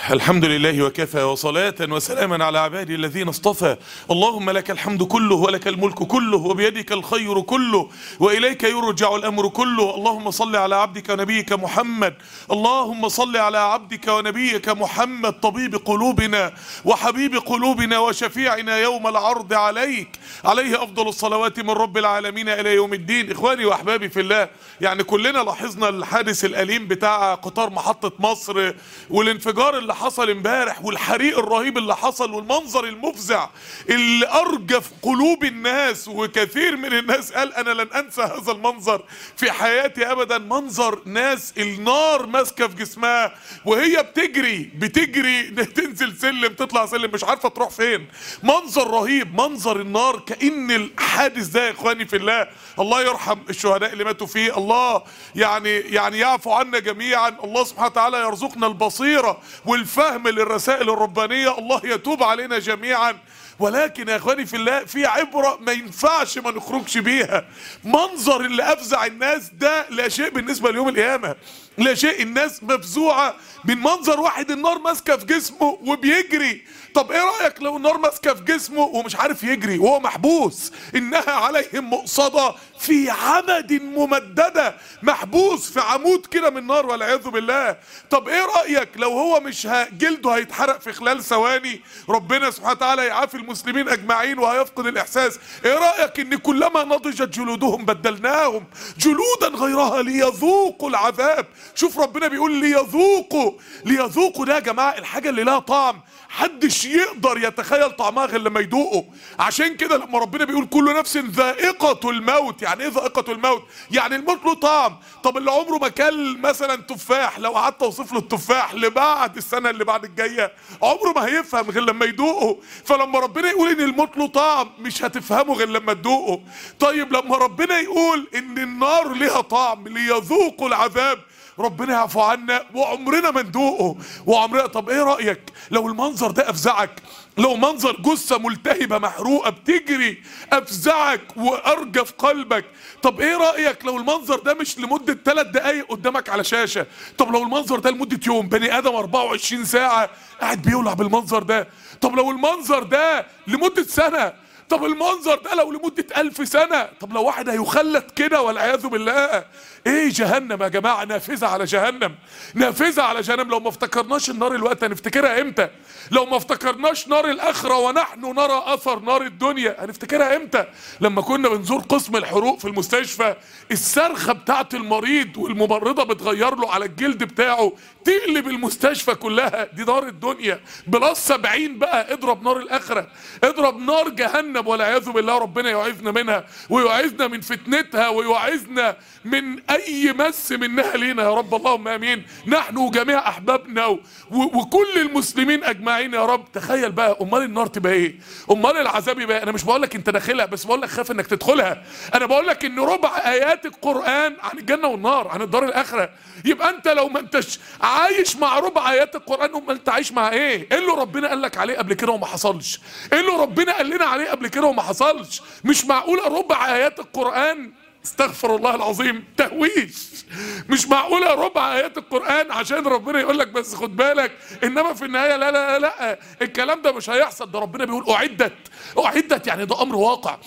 الحمد لله وكفى وصلاة وسلاما على عبادي الذين اصطفى اللهم لك الحمد كله ولك الملك كله وبيدك الخير كله وإليك يرجع الأمر كله اللهم صل على عبدك ونبيك محمد اللهم صل على عبدك ونبيك محمد طبيب قلوبنا وحبيب قلوبنا وشفيعنا يوم العرض عليك عليه أفضل الصلوات من رب العالمين إلى يوم الدين إخواني وأحبابي في الله يعني كلنا لاحظنا الحادث الأليم بتاع قطار محطة مصر والانفجار اللي حصل امبارح والحريق الرهيب اللي حصل والمنظر المفزع اللي أرجف قلوب الناس وكثير من الناس قال أنا لن أنسى هذا المنظر في حياتي أبدا منظر ناس النار ماسكة في جسمها وهي بتجري بتجري تنزل سلم تطلع سلم مش عارفة تروح فين منظر رهيب منظر النار كأن الحادث ده يا إخواني في الله الله يرحم الشهداء اللي ماتوا فيه الله يعني يعني يعفو عنا جميعا الله سبحانه وتعالى يرزقنا البصيرة والفهم للرسائل الربانية الله يتوب علينا جميعا ولكن يا اخواني في الله في عبرة ما ينفعش ما نخرجش بيها منظر اللي افزع الناس ده لا شيء بالنسبة ليوم القيامة لا شيء الناس مفزوعة من منظر واحد النار ماسكة في جسمه وبيجري طب ايه رأيك لو النار ماسكة في جسمه ومش عارف يجري وهو محبوس انها عليهم مؤصدة في عمد ممددة محبوس في عمود كده من نار والعياذ بالله طب ايه رأيك لو هو مش ه... جلده هيتحرق في خلال ثواني ربنا سبحانه وتعالى يعافي المسلمين اجمعين وهيفقد الاحساس ايه رأيك ان كلما نضجت جلودهم بدلناهم جلودا غيرها ليذوقوا العذاب شوف ربنا بيقول ليذوقوا ليذوقوا ده يا جماعة الحاجة اللي لها طعم حدش يقدر يتخيل طعمها غير لما يدوقه عشان كده لما ربنا بيقول كل نفس ذائقة الموت يعني ايه ذائقة الموت يعني الموت له طعم طب اللي عمره ما كل مثلا تفاح لو قعدت اوصف له التفاح لبعد السنة اللي بعد الجاية عمره ما هيفهم غير لما يدوقه فلما ربنا يقول ان الموت له طعم مش هتفهمه غير لما تدوقه طيب لما ربنا يقول ان النار ليها طعم ليذوقوا العذاب ربنا يعفو عنا وعمرنا ما ندوقه وعمرنا طب ايه رايك لو المنظر ده افزعك لو منظر جثه ملتهبه محروقه بتجري افزعك وارجف قلبك طب ايه رايك لو المنظر ده مش لمده ثلاث دقايق قدامك على شاشه طب لو المنظر ده لمده يوم بني ادم 24 ساعه قاعد بيولع بالمنظر ده طب لو المنظر ده لمده سنه طب المنظر ده لو لمدة ألف سنة طب لو واحد هيخلد كده والعياذ بالله ايه جهنم يا جماعة نافذة على جهنم نافذة على جهنم لو ما افتكرناش النار الوقت هنفتكرها امتى لو ما افتكرناش نار الآخرة ونحن نرى أثر نار الدنيا هنفتكرها امتى لما كنا بنزور قسم الحروق في المستشفى الصرخة بتاعت المريض والممرضة بتغير له على الجلد بتاعه تقلب المستشفى كلها دي نار الدنيا بلس سبعين بقى اضرب نار الآخرة اضرب نار جهنم والعياذ بالله ربنا يعيذنا منها ويعيذنا من فتنتها ويعيذنا من اي مس منها لينا يا رب اللهم امين نحن وجميع احبابنا و... وكل المسلمين اجمعين يا رب تخيل بقى امال النار تبقى ايه امال العذاب يبقى انا مش بقول لك انت داخلها بس بقول لك خاف انك تدخلها انا بقول لك ان ربع ايات القران عن الجنه والنار عن الدار الاخره يبقى انت لو ما انتش عايش مع ربع ايات القران امال انت عايش مع ايه ايه اللي ربنا قال لك عليه قبل كده وما حصلش ايه اللي ربنا قال لنا عليه قبل كده وما حصلش مش معقوله ربع ايات القران استغفر الله العظيم تهويش مش معقولة ربع آيات القرآن عشان ربنا يقول لك بس خد بالك إنما في النهاية لا لا لا الكلام ده مش هيحصل ده ربنا بيقول أعدت أعدت يعني ده أمر واقع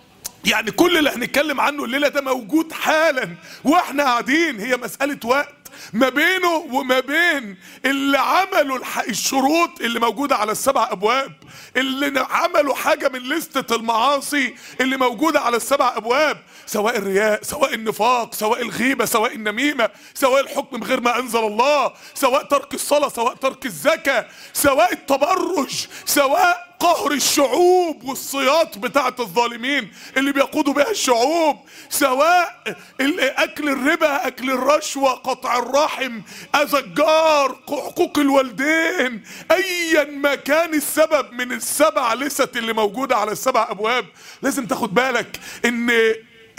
يعني كل اللي هنتكلم عنه الليلة ده موجود حالا واحنا قاعدين هي مسألة وقت ما بينه وما بين اللي عملوا الشروط اللي موجودة على السبع أبواب اللي عملوا حاجة من لستة المعاصي اللي موجودة على السبع أبواب سواء الرياء سواء النفاق سواء الغيبة سواء النميمة سواء الحكم بغير ما أنزل الله سواء ترك الصلاة سواء ترك الزكاة سواء التبرج سواء قهر الشعوب والصياط بتاعت الظالمين اللي بيقودوا بها الشعوب سواء اكل الربا اكل الرشوة قطع الرحم اذى الجار حقوق الوالدين ايا ما كان السبب من السبع لست اللي موجودة على السبع ابواب لازم تاخد بالك ان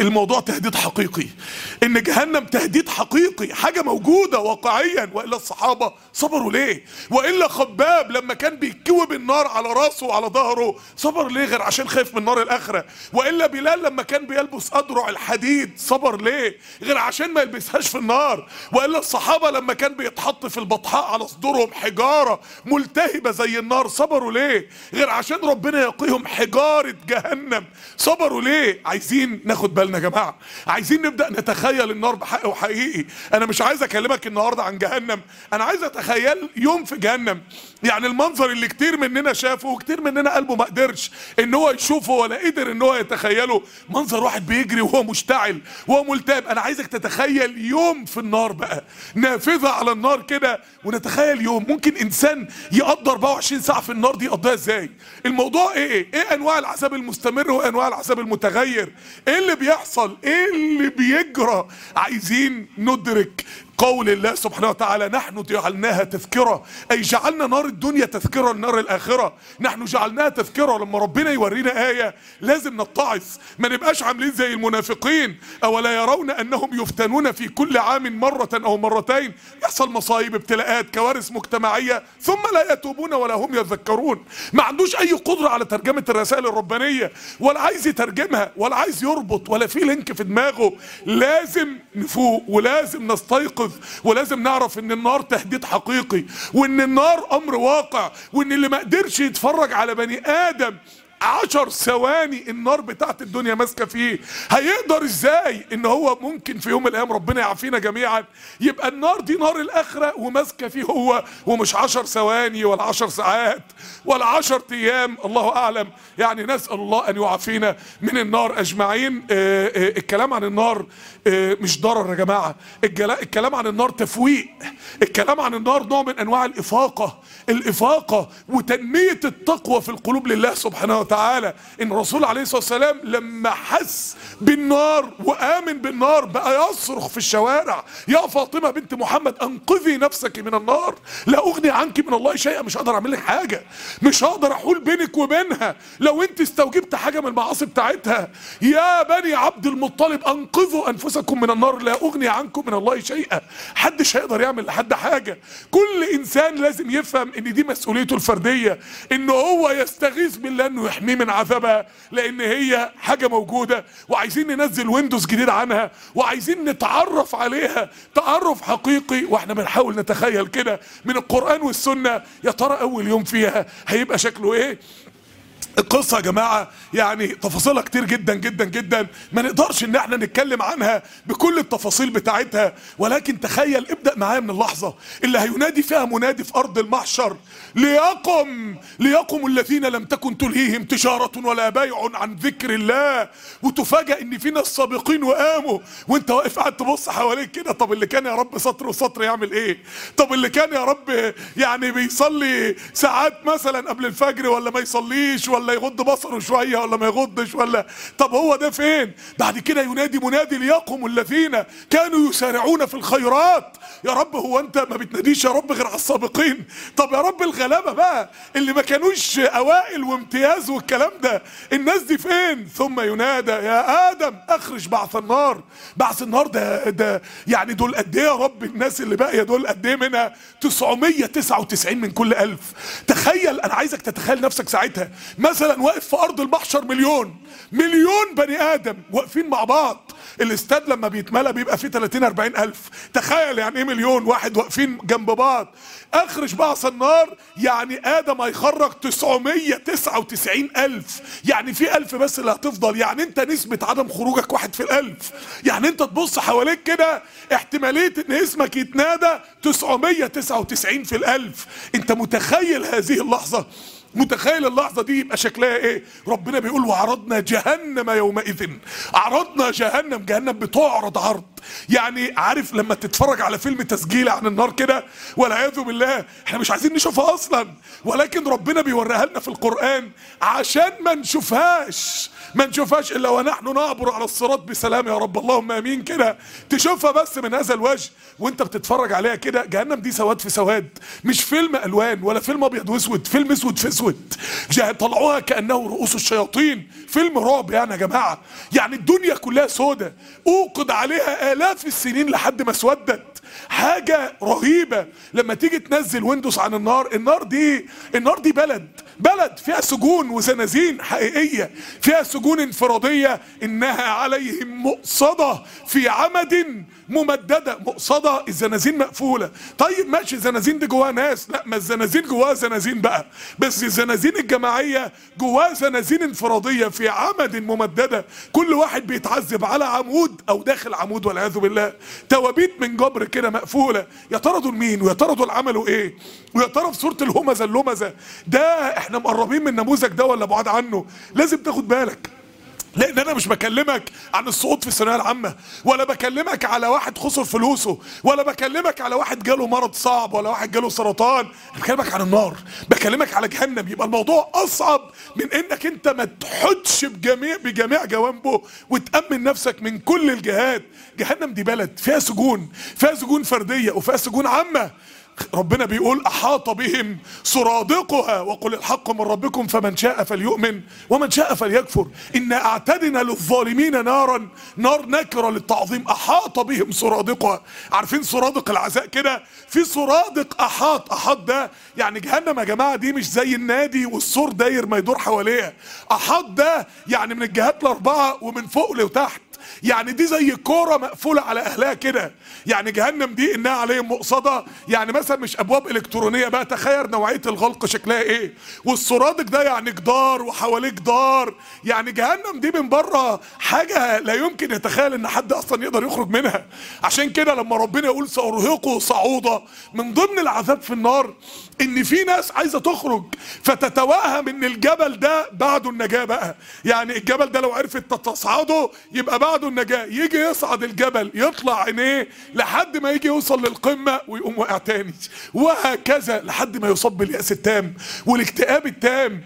الموضوع تهديد حقيقي ان جهنم تهديد حقيقي حاجة موجودة واقعيا وإلا الصحابة صبروا ليه وإلا خباب لما كان بيكوب النار على راسه وعلى ظهره صبر ليه غير عشان خايف من نار الآخرة وإلا بلال لما كان بيلبس أدرع الحديد صبر ليه غير عشان ما يلبسهاش في النار وإلا الصحابة لما كان بيتحط في البطحاء على صدورهم حجارة ملتهبة زي النار صبروا ليه غير عشان ربنا يقيهم حجارة جهنم صبروا ليه عايزين ناخد بالنا يا جماعة عايزين نبدأ نتخيل النار بحق وحقيقي انا مش عايز اكلمك النهاردة عن جهنم انا عايز اتخيل يوم في جهنم يعني المنظر اللي كتير مننا شافه وكتير مننا قلبه ما قدرش ان هو يشوفه ولا قدر ان هو يتخيله منظر واحد بيجري وهو مشتعل وهو ملتهب انا عايزك تتخيل يوم في النار بقى نافذة على النار كده ونتخيل يوم ممكن انسان يقضي 24 ساعة في النار دي يقضيها ازاي الموضوع ايه ايه انواع العذاب المستمر وانواع العذاب المتغير ايه اللي بيحصل ايه اللي بيجرى عايزين ندرك قول الله سبحانه وتعالى نحن جعلناها تذكرة أي جعلنا نار الدنيا تذكرة لنار الآخرة نحن جعلناها تذكرة لما ربنا يورينا آية لازم نتعظ ما نبقاش عاملين زي المنافقين أولا يرون أنهم يفتنون في كل عام مرة أو مرتين يحصل مصايب ابتلاءات كوارث مجتمعية ثم لا يتوبون ولا هم يذكرون ما عندوش أي قدرة على ترجمة الرسائل الربانية ولا عايز يترجمها ولا عايز يربط ولا في لينك في دماغه لازم نفوق ولازم نستيقظ ولازم نعرف ان النار تهديد حقيقي وان النار امر واقع وان اللي ما قدرش يتفرج على بني ادم عشر ثواني النار بتاعت الدنيا ماسكه فيه هيقدر ازاي ان هو ممكن في يوم من الايام ربنا يعافينا جميعا يبقى النار دي نار الاخره وماسكه فيه هو ومش عشر ثواني ولا عشر ساعات ولا عشر ايام الله اعلم يعني نسال الله ان يعافينا من النار اجمعين آه آه الكلام عن النار آه مش ضرر يا جماعه الجلا- الكلام عن النار تفويق الكلام عن النار نوع من انواع الافاقه الافاقه وتنميه التقوى في القلوب لله سبحانه وتعالى ان الرسول عليه الصلاه والسلام لما حس بالنار وامن بالنار بقى يصرخ في الشوارع يا فاطمه بنت محمد انقذي نفسك من النار لا اغني عنك من الله شيئا مش هقدر اعمل لك حاجه مش هقدر احول بينك وبينها لو انت استوجبت حاجه من المعاصي بتاعتها يا بني عبد المطلب انقذوا انفسكم من النار لا اغني عنكم من الله شيئا حدش هيقدر يعمل لحد حاجه كل انسان لازم يفهم ان دي مسؤوليته الفرديه ان هو يستغيث بالله انه يحميه من عذابها لان هي حاجه موجوده وعايزين ننزل ويندوز جديد عنها وعايزين نتعرف عليها تعرف حقيقي واحنا بنحاول نتخيل كده من القران والسنه يا ترى اول يوم فيها هيبقى شكله ايه القصة يا جماعة يعني تفاصيلها كتير جدا جدا جدا ما نقدرش ان احنا نتكلم عنها بكل التفاصيل بتاعتها ولكن تخيل ابدأ معايا من اللحظة اللي هينادي فيها منادي في ارض المحشر ليقم ليقم الذين لم تكن تلهيهم تجارة ولا بيع عن ذكر الله وتفاجأ ان في ناس سابقين وقاموا وانت واقف قاعد تبص حواليك كده طب اللي كان يا رب سطر وسطر يعمل ايه طب اللي كان يا رب يعني بيصلي ساعات مثلا قبل الفجر ولا ما يصليش ولا يغض بصره شويه ولا ما يغضش ولا طب هو ده فين بعد كده ينادي منادي ليقم الذين كانوا يسارعون في الخيرات يا رب هو انت ما بتناديش يا رب غير على السابقين طب يا رب الغلابه بقى اللي ما كانوش اوائل وامتياز والكلام ده الناس دي فين ثم ينادى يا ادم اخرج بعث النار بعث النار ده ده يعني دول قد ايه يا رب الناس اللي باقيه دول قد ايه منها 999 من كل ألف تخيل انا عايزك تتخيل نفسك ساعتها مثلا واقف في ارض المحشر مليون مليون بني ادم واقفين مع بعض الاستاد لما بيتملى بيبقى فيه 30 40 الف تخيل يعني ايه مليون واحد واقفين جنب بعض اخرج بعث النار يعني ادم هيخرج 999 الف يعني في الف بس اللي هتفضل يعني انت نسبة عدم خروجك واحد في الالف يعني انت تبص حواليك كده احتمالية ان اسمك يتنادى 999 في الالف انت متخيل هذه اللحظة متخيل اللحظة دي يبقى شكلها ايه ربنا بيقول وعرضنا جهنم يومئذ عرضنا جهنم جهنم بتعرض عرض يعني عارف لما تتفرج على فيلم تسجيلي عن النار كده والعياذ بالله احنا مش عايزين نشوفها اصلا ولكن ربنا بيوريها لنا في القران عشان ما نشوفهاش ما نشوفهاش الا ونحن نعبر على الصراط بسلام يا رب اللهم امين كده تشوفها بس من هذا الوجه وانت بتتفرج عليها كده جهنم دي سواد في سواد مش فيلم الوان ولا فيلم ابيض واسود فيلم اسود في اسود جه- طلعوها كانه رؤوس الشياطين فيلم رعب يعني يا جماعه يعني الدنيا كلها سودة اوقد عليها الاف السنين لحد ما اسودت حاجة رهيبة لما تيجي تنزل ويندوز عن النار النار دي النار دي بلد بلد فيها سجون وزنازين حقيقية فيها سجون انفرادية انها عليهم مؤصدة في عمد ممددة مؤصدة الزنازين مقفولة طيب ماشي الزنازين دي جواها ناس لا ما الزنازين جواها زنازين بقى بس الزنازين الجماعية جواها زنازين انفرادية في عمد ممددة كل واحد بيتعذب على عمود او داخل عمود والعياذ بالله توابيت من جبر كده مقفولة يا ترى دول مين ويا ترى دول عملوا ايه ويا ترى في صورة الهمزة اللمزة ده احنا مقربين من النموذج ده ولا بعاد عنه لازم تاخد بالك لان انا مش بكلمك عن الصعود في الثانويه العامه ولا بكلمك على واحد خسر فلوسه ولا بكلمك على واحد جاله مرض صعب ولا واحد جاله سرطان انا بكلمك عن النار بكلمك على جهنم يبقى الموضوع اصعب من انك انت ما تحدش بجميع بجميع جوانبه وتامن نفسك من كل الجهات جهنم دي بلد فيها سجون فيها سجون فرديه وفيها سجون عامه ربنا بيقول احاط بهم سرادقها وقل الحق من ربكم فمن شاء فليؤمن ومن شاء فليكفر انا اعتدنا للظالمين نارا نار نكره للتعظيم احاط بهم سرادقها عارفين سرادق العزاء كده في سرادق احاط احاط ده يعني جهنم يا جماعه دي مش زي النادي والسور داير ما يدور حواليها احاط ده يعني من الجهات الاربعه ومن فوق لتحت يعني دي زي كوره مقفوله على اهلها كده يعني جهنم دي انها عليهم مقصده يعني مثلا مش ابواب الكترونيه بقى تخيل نوعيه الغلق شكلها ايه والسرادق ده يعني جدار وحواليه جدار يعني جهنم دي من بره حاجه لا يمكن يتخيل ان حد اصلا يقدر يخرج منها عشان كده لما ربنا يقول سارهقه صعودا من ضمن العذاب في النار ان في ناس عايزه تخرج فتتوهم ان الجبل ده بعده النجاه بقى يعني الجبل ده لو عرفت تصعده يبقى بعده النجاه يجي يصعد الجبل يطلع عينيه لحد ما يجي يوصل للقمه ويقوم واقع تاني وهكذا لحد ما يصاب بالياس التام والاكتئاب التام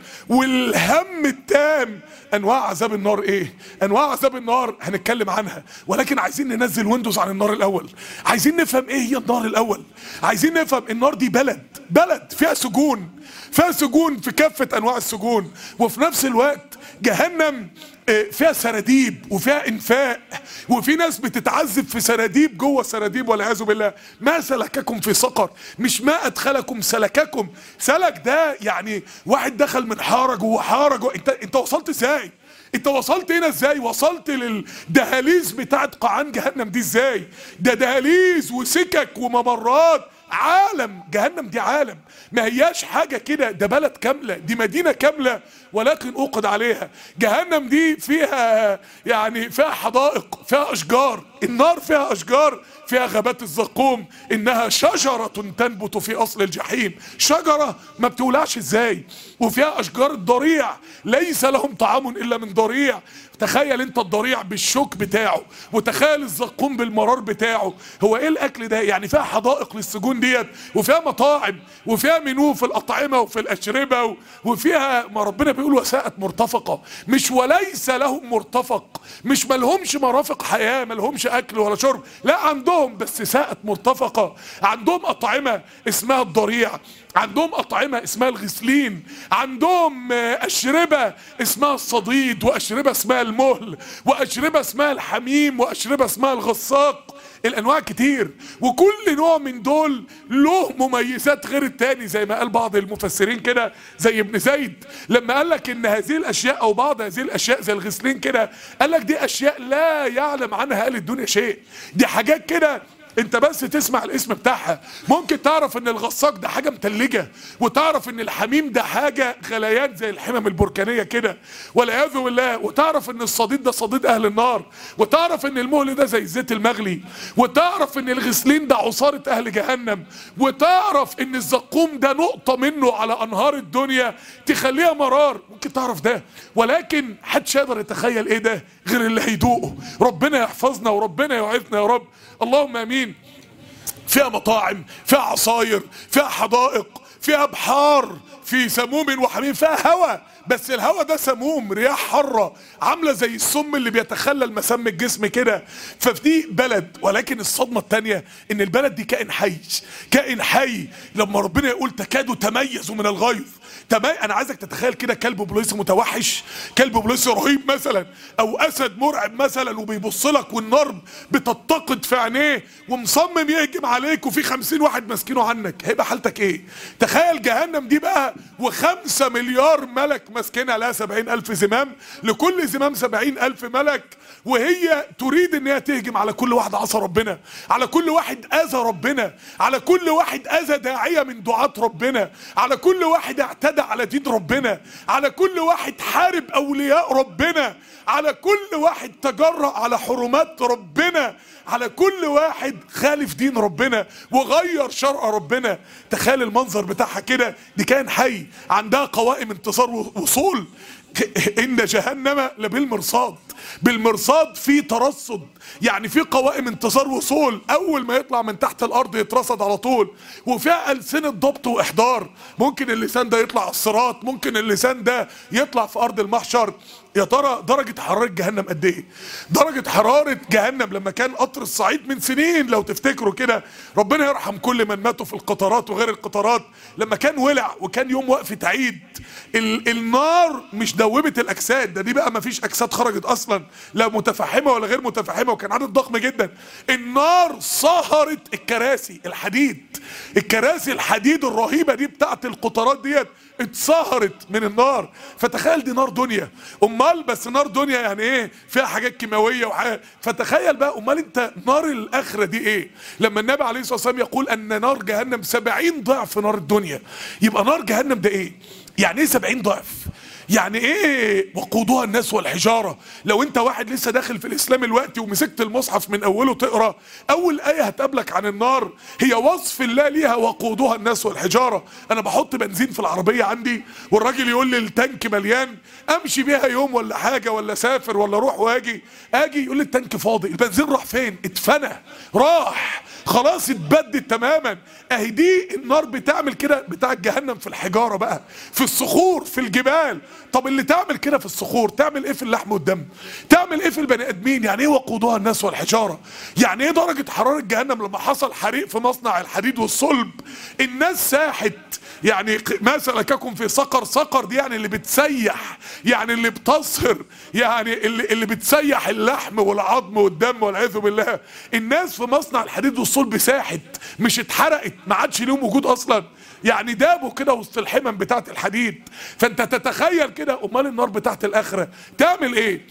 والهم التام انواع عذاب النار ايه انواع عذاب النار هنتكلم عنها ولكن عايزين ننزل ويندوز عن النار الاول عايزين نفهم ايه هي النار الاول عايزين نفهم النار دي بلد بلد فيها سجون فيها سجون في كافة انواع السجون وفي نفس الوقت جهنم آه، فيها سراديب وفيها انفاق وفي ناس بتتعذب في سراديب جوه سراديب والعياذ بالله ما سلككم في سقر مش ما ادخلكم سلككم سلك ده يعني واحد دخل من حاره جوه حاره جوه انت انت وصلت ازاي انت وصلت هنا ازاي وصلت للدهاليز بتاعت قاعان جهنم دي ازاي ده دهاليز وسكك وممرات عالم جهنم دي عالم ما هياش حاجة كده ده بلد كاملة دي مدينة كاملة ولكن أوقد عليها جهنم دي فيها يعني فيها حدائق فيها أشجار النار فيها أشجار فيها غابات الزقوم إنها شجرة تنبت في أصل الجحيم شجرة ما بتولعش إزاي وفيها أشجار الضريع ليس لهم طعام إلا من ضريع تخيل انت الضريع بالشوك بتاعه وتخيل الزقوم بالمرار بتاعه هو ايه الاكل ده يعني فيها حدائق للسجون ديت وفيها مطاعم وفيها منو في الاطعمه وفي الاشربه و- وفيها ما ربنا بيقول وساءت مرتفقه مش وليس لهم مرتفق مش ملهمش مرافق حياه ملهمش اكل ولا شرب لا عندهم بس ساءت مرتفقه عندهم اطعمه اسمها الضريع عندهم أطعمة اسمها الغسلين عندهم آه، أشربة اسمها الصديد وأشربة اسمها المهل وأشربة اسمها الحميم وأشربة اسمها الغساق الأنواع كتير وكل نوع من دول له مميزات غير التاني زي ما قال بعض المفسرين كده زي ابن زيد لما قال لك إن هذه الأشياء أو بعض هذه الأشياء زي الغسلين كده قال لك دي أشياء لا يعلم عنها أهل الدنيا شيء دي حاجات كده انت بس تسمع الاسم بتاعها ممكن تعرف ان الغساق ده حاجه متلجه وتعرف ان الحميم ده حاجه غليان زي الحمم البركانيه كده والعياذ بالله وتعرف ان الصديد ده صديد اهل النار وتعرف ان المهل ده زي الزيت المغلي وتعرف ان الغسلين ده عصاره اهل جهنم وتعرف ان الزقوم ده نقطه منه على انهار الدنيا تخليها مرار ممكن تعرف ده ولكن محدش يقدر يتخيل ايه ده غير اللي هيدوقه ربنا يحفظنا وربنا يوعظنا يا رب اللهم امين فيها مطاعم فيها عصاير فيها حدائق فيها بحار في سموم وحميم فيها هواء بس الهواء ده سموم رياح حرة عاملة زي السم اللي بيتخلل مسام الجسم كده ففي بلد ولكن الصدمة التانية ان البلد دي كائن حي كائن حي لما ربنا يقول تكادوا تميزوا من الغيظ تمام انا عايزك تتخيل كده كلب بوليسي متوحش كلب بوليسي رهيب مثلا او اسد مرعب مثلا وبيبص لك والنار بتتقد في عينيه ومصمم يهجم عليك وفي خمسين واحد ماسكينه عنك هيبقى حالتك ايه تخيل جهنم دي بقى وخمسة مليار ملك ماسكينها لها سبعين الف زمام لكل زمام سبعين الف ملك وهي تريد ان هي تهجم على كل واحد عصى ربنا على كل واحد اذى ربنا على كل واحد اذى داعيه من دعاة ربنا على كل واحد اعتدى على دين ربنا على كل واحد حارب اولياء ربنا على كل واحد تجرأ على حرمات ربنا على كل واحد خالف دين ربنا وغير شرع ربنا تخيل المنظر بتاعها كده دي كان حي عندها قوائم انتصار وصول ان جهنم لبالمرصاد بالمرصاد في ترصد يعني في قوائم انتظار وصول اول ما يطلع من تحت الارض يترصد على طول وفيها السنه ضبط واحضار ممكن اللسان ده يطلع على الصراط ممكن اللسان ده يطلع في ارض المحشر يا ترى درجة حرارة جهنم قد ايه؟ درجة حرارة جهنم لما كان قطر الصعيد من سنين لو تفتكروا كده ربنا يرحم كل من ماتوا في القطارات وغير القطارات لما كان ولع وكان يوم وقفة عيد ال النار مش دوبت الاجساد ده دي بقى ما فيش اجساد خرجت اصلا لا متفحمة ولا غير متفحمة وكان عدد ضخم جدا النار صهرت الكراسي الحديد الكراسي الحديد الرهيبة دي بتاعت القطارات ديت اتسهرت من النار فتخيل دي نار دنيا امال بس نار دنيا يعني ايه فيها حاجات كيماويه وحاجات فتخيل بقى امال انت نار الاخره دي ايه لما النبي عليه الصلاه والسلام يقول ان نار جهنم سبعين ضعف نار الدنيا يبقى نار جهنم ده ايه يعني ايه سبعين ضعف يعني ايه وقودها الناس والحجاره لو انت واحد لسه داخل في الاسلام الوقتي ومسكت المصحف من اوله تقرا اول ايه هتقابلك عن النار هي وصف الله ليها وقودها الناس والحجاره انا بحط بنزين في العربيه عندي والراجل يقول لي التانك مليان امشي بيها يوم ولا حاجه ولا سافر ولا اروح واجي اجي يقول لي التانك فاضي البنزين راح فين اتفنى راح خلاص اتبدد تماما اهي دي النار بتعمل كده بتاع جهنم في الحجاره بقى في الصخور في الجبال طب اللي تعمل كده في الصخور تعمل ايه في اللحم والدم تعمل ايه في البني ادمين يعني ايه وقودها الناس والحجاره يعني ايه درجه حراره جهنم لما حصل حريق في مصنع الحديد والصلب الناس ساحت يعني ما سلككم في سقر سقر دي يعني اللي بتسيح يعني اللي بتصهر يعني اللي, اللي بتسيح اللحم والعظم والدم والعياذ بالله الناس في مصنع الحديد والصلب ساحت مش اتحرقت ما عادش ليهم وجود اصلا يعني دابوا كده وسط الحمم بتاعت الحديد فانت تتخيل كده امال النار بتاعت الاخره تعمل ايه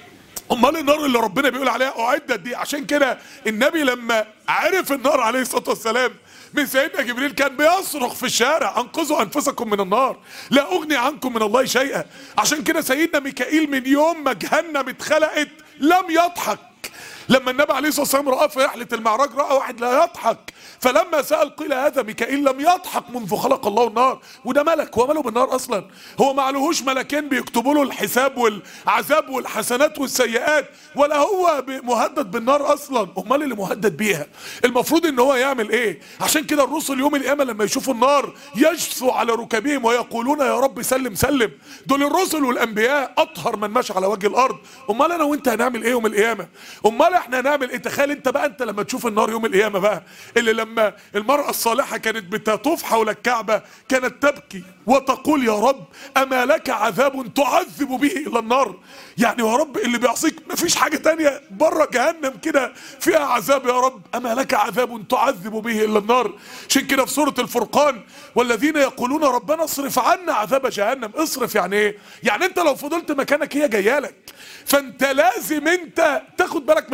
امال النار اللي ربنا بيقول عليها اعدت دي عشان كده النبي لما عرف النار عليه الصلاه والسلام من سيدنا جبريل كان بيصرخ في الشارع انقذوا انفسكم من النار لا اغني عنكم من الله شيئا عشان كده سيدنا ميكائيل من يوم ما جهنم اتخلقت لم يضحك لما النبي عليه الصلاه والسلام رأى في رحله المعراج راى واحد لا يضحك فلما سال قيل هذا ميكائيل لم يضحك منذ خلق الله النار وده ملك هو ماله بالنار اصلا هو ما عليهوش ملكين بيكتبوا له الحساب والعذاب والحسنات والسيئات ولا هو مهدد بالنار اصلا امال اللي مهدد بيها المفروض ان هو يعمل ايه عشان كده الرسل يوم القيامه لما يشوفوا النار يجثوا على ركبهم ويقولون يا رب سلم سلم دول الرسل والانبياء اطهر من مشى على وجه الارض امال انا وانت هنعمل ايه يوم القيامه امال احنا هنعمل ايه تخيل انت بقى انت لما تشوف النار يوم القيامه بقى اللي لما المراه الصالحه كانت بتطوف حول الكعبه كانت تبكي وتقول يا رب اما لك عذاب تعذب به الى النار يعني يا رب اللي بيعصيك مفيش حاجه تانية بره جهنم كده فيها عذاب يا رب اما لك عذاب تعذب به الى النار عشان كده في سوره الفرقان والذين يقولون ربنا اصرف عنا عذاب جهنم اصرف يعني ايه يعني انت لو فضلت مكانك هي جايه لك فانت لازم انت تاخد بالك منها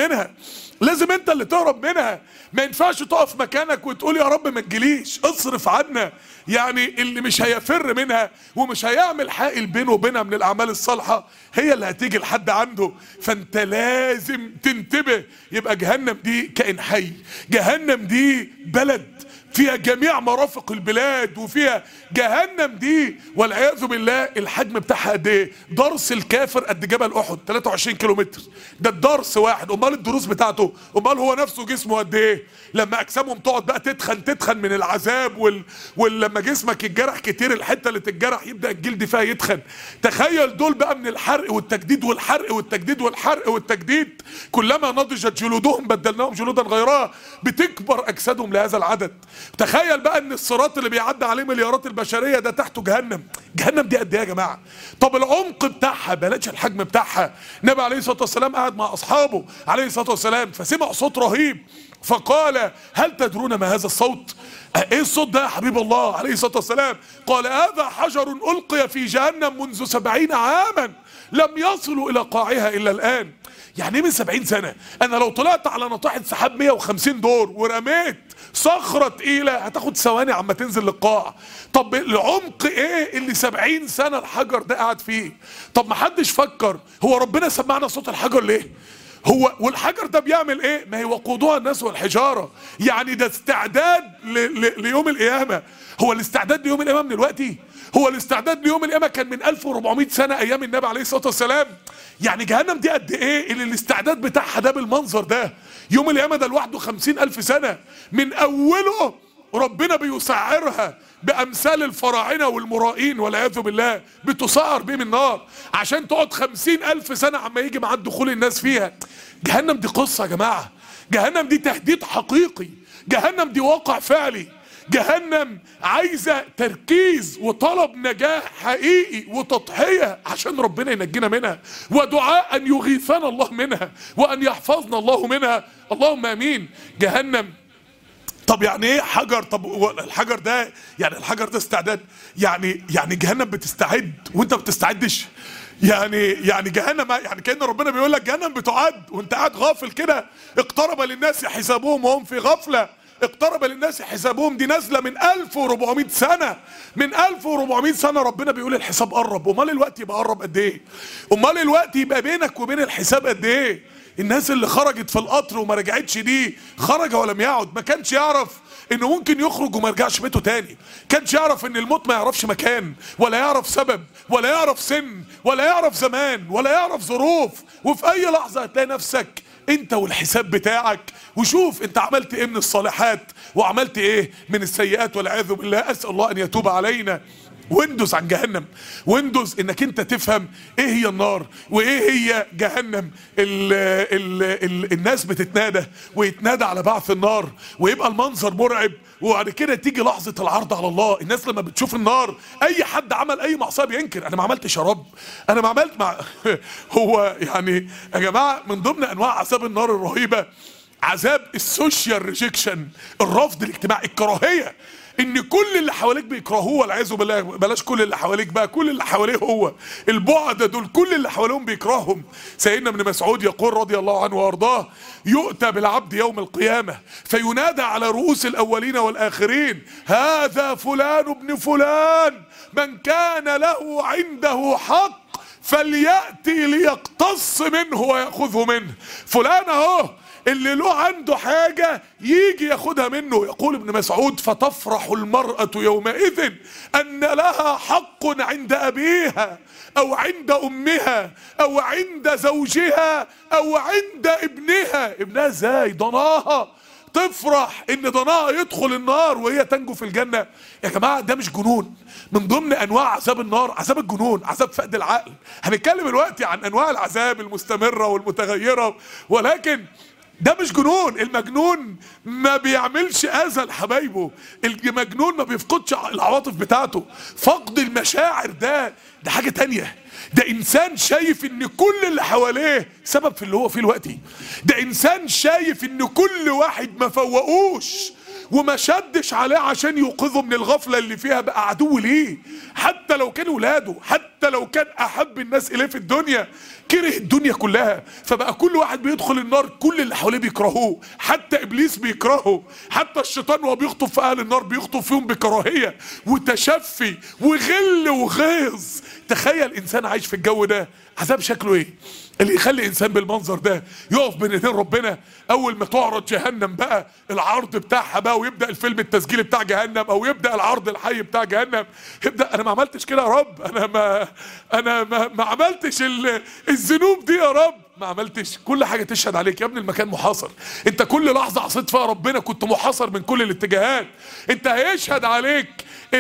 منها لازم انت اللي تهرب منها ما ينفعش تقف مكانك وتقول يا رب ما تجيليش اصرف عنا يعني اللي مش هيفر منها ومش هيعمل حائل بينه وبينها من الاعمال الصالحه هي اللي هتيجي لحد عنده فانت لازم تنتبه يبقى جهنم دي كائن حي جهنم دي بلد فيها جميع مرافق البلاد وفيها جهنم دي والعياذ بالله الحجم بتاعها قد ايه؟ درس الكافر قد جبل احد 23 كيلومتر ده الدرس واحد امال الدروس بتاعته امال هو نفسه جسمه قد ايه؟ لما اجسامهم تقعد بقى تتخن تتخن من العذاب وال... ولما جسمك يتجرح كتير الحته اللي تتجرح يبدا الجلد فيها يتخن تخيل دول بقى من الحرق والتجديد والحرق والتجديد والحرق والتجديد كلما نضجت جلودهم بدلناهم جلودا غيرها بتكبر اجسادهم لهذا العدد تخيل بقى ان الصراط اللي بيعدي عليه مليارات البشريه ده تحته جهنم جهنم دي قد ايه يا جماعه طب العمق بتاعها بلاش الحجم بتاعها النبي عليه الصلاه والسلام قاعد مع اصحابه عليه الصلاه والسلام فسمع صوت رهيب فقال هل تدرون ما هذا الصوت ايه الصوت ده يا حبيب الله عليه الصلاه والسلام قال هذا حجر القي في جهنم منذ سبعين عاما لم يصلوا الى قاعها الا الان يعني ايه من سبعين سنة انا لو طلعت على ناطحة سحاب 150 دور ورميت صخرة تقيلة هتاخد ثواني عما تنزل للقاع طب العمق ايه اللي سبعين سنة الحجر ده قاعد فيه طب ما حدش فكر هو ربنا سمعنا صوت الحجر ليه هو والحجر ده بيعمل ايه ما هي وقودها الناس والحجارة يعني ده استعداد ل ل ليوم القيامة هو الاستعداد ليوم القيامة من دلوقتي هو الاستعداد ليوم القيامة كان من 1400 سنة ايام النبي عليه الصلاة والسلام يعني جهنم دي قد ايه اللي الاستعداد بتاعها ده بالمنظر ده يوم القيامة ده لوحده خمسين الف سنة من اوله ربنا بيسعرها بامثال الفراعنه والمرائين والعياذ بالله بتسعر بيه من النار عشان تقعد خمسين الف سنه عما يجي معاد دخول الناس فيها جهنم دي قصه يا جماعه جهنم دي تهديد حقيقي جهنم دي واقع فعلي جهنم عايزه تركيز وطلب نجاح حقيقي وتضحيه عشان ربنا ينجينا منها ودعاء ان يغيثنا الله منها وان يحفظنا الله منها اللهم امين جهنم طب يعني ايه حجر طب الحجر ده يعني الحجر ده استعداد يعني يعني جهنم بتستعد وانت ما بتستعدش يعني يعني جهنم يعني كان ربنا بيقول لك جهنم بتعد وانت قاعد غافل كده اقترب للناس حسابهم وهم في غفله اقترب للناس حسابهم دي نازله من 1400 سنه من 1400 سنه ربنا بيقول الحساب قرب امال الوقت يبقى قرب قد ايه امال الوقت يبقى بينك وبين الحساب قد ايه الناس اللي خرجت في القطر وما رجعتش دي خرج ولم يعد ما كانش يعرف انه ممكن يخرج وما يرجعش بيته تاني كانش يعرف ان الموت ما يعرفش مكان ولا يعرف سبب ولا يعرف سن ولا يعرف زمان ولا يعرف ظروف وفي اي لحظه هتلاقي نفسك انت والحساب بتاعك وشوف انت عملت ايه من الصالحات وعملت ايه من السيئات والعياذ بالله اسال الله ان يتوب علينا واندس عن جهنم واندس انك انت تفهم ايه هي النار وايه هي جهنم ال ال ال الناس بتتنادى ويتنادى على بعث النار ويبقى المنظر مرعب وبعد كده تيجي لحظه العرض على الله الناس لما بتشوف النار اي حد عمل اي معصيه بينكر انا ما عملتش يا رب انا ما عملت مع هو يعني يا جماعه من ضمن انواع عذاب النار الرهيبه عذاب السوشيال ريجكشن الرفض الاجتماعي الكراهيه ان كل اللي حواليك بيكرهوه والعياذ بالله بلاش كل اللي حواليك بقى كل اللي حواليه هو البعد دول كل اللي حواليهم بيكرههم سيدنا ابن مسعود يقول رضي الله عنه وارضاه يؤتى بالعبد يوم القيامه فينادى على رؤوس الاولين والاخرين هذا فلان ابن فلان من كان له عنده حق فلياتي ليقتص منه وياخذه منه فلان اهو اللي له عنده حاجة يجي ياخدها منه يقول ابن مسعود فتفرح المرأة يومئذ أن لها حق عند أبيها أو عند أمها أو عند زوجها أو عند ابنها ابنها ازاي ضناها تفرح ان ضناها يدخل النار وهي تنجو في الجنة يا جماعة ده مش جنون من ضمن انواع عذاب النار عذاب الجنون عذاب فقد العقل هنتكلم دلوقتي عن انواع العذاب المستمرة والمتغيرة ولكن ده مش جنون المجنون ما بيعملش اذى لحبايبه المجنون ما بيفقدش العواطف بتاعته فقد المشاعر ده ده حاجة تانية ده انسان شايف ان كل اللي حواليه سبب في اللي هو فيه دلوقتي ده انسان شايف ان كل واحد ما فوقوش وما شدش عليه عشان يوقظه من الغفله اللي فيها بقى عدو ليه حتى لو كان ولاده حتى لو كان احب الناس اليه في الدنيا كره الدنيا كلها فبقى كل واحد بيدخل النار كل اللي حواليه بيكرهوه حتى ابليس بيكرهه حتى الشيطان وهو بيخطب في اهل النار بيخطب فيهم بكراهيه وتشفي وغل وغيظ تخيل انسان عايش في الجو ده عذاب شكله ايه اللي يخلي انسان بالمنظر ده يقف بين ايدين ربنا اول ما تعرض جهنم بقى العرض بتاعها بقى ويبدا الفيلم التسجيلي بتاع جهنم او يبدا العرض الحي بتاع جهنم يبدا انا ما عملتش كده يا رب انا ما انا ما, ما عملتش ال- الذنوب دي يا رب ما عملتش كل حاجه تشهد عليك يا ابني المكان محاصر انت كل لحظه عصيت فيها ربنا كنت محاصر من كل الاتجاهات انت هيشهد عليك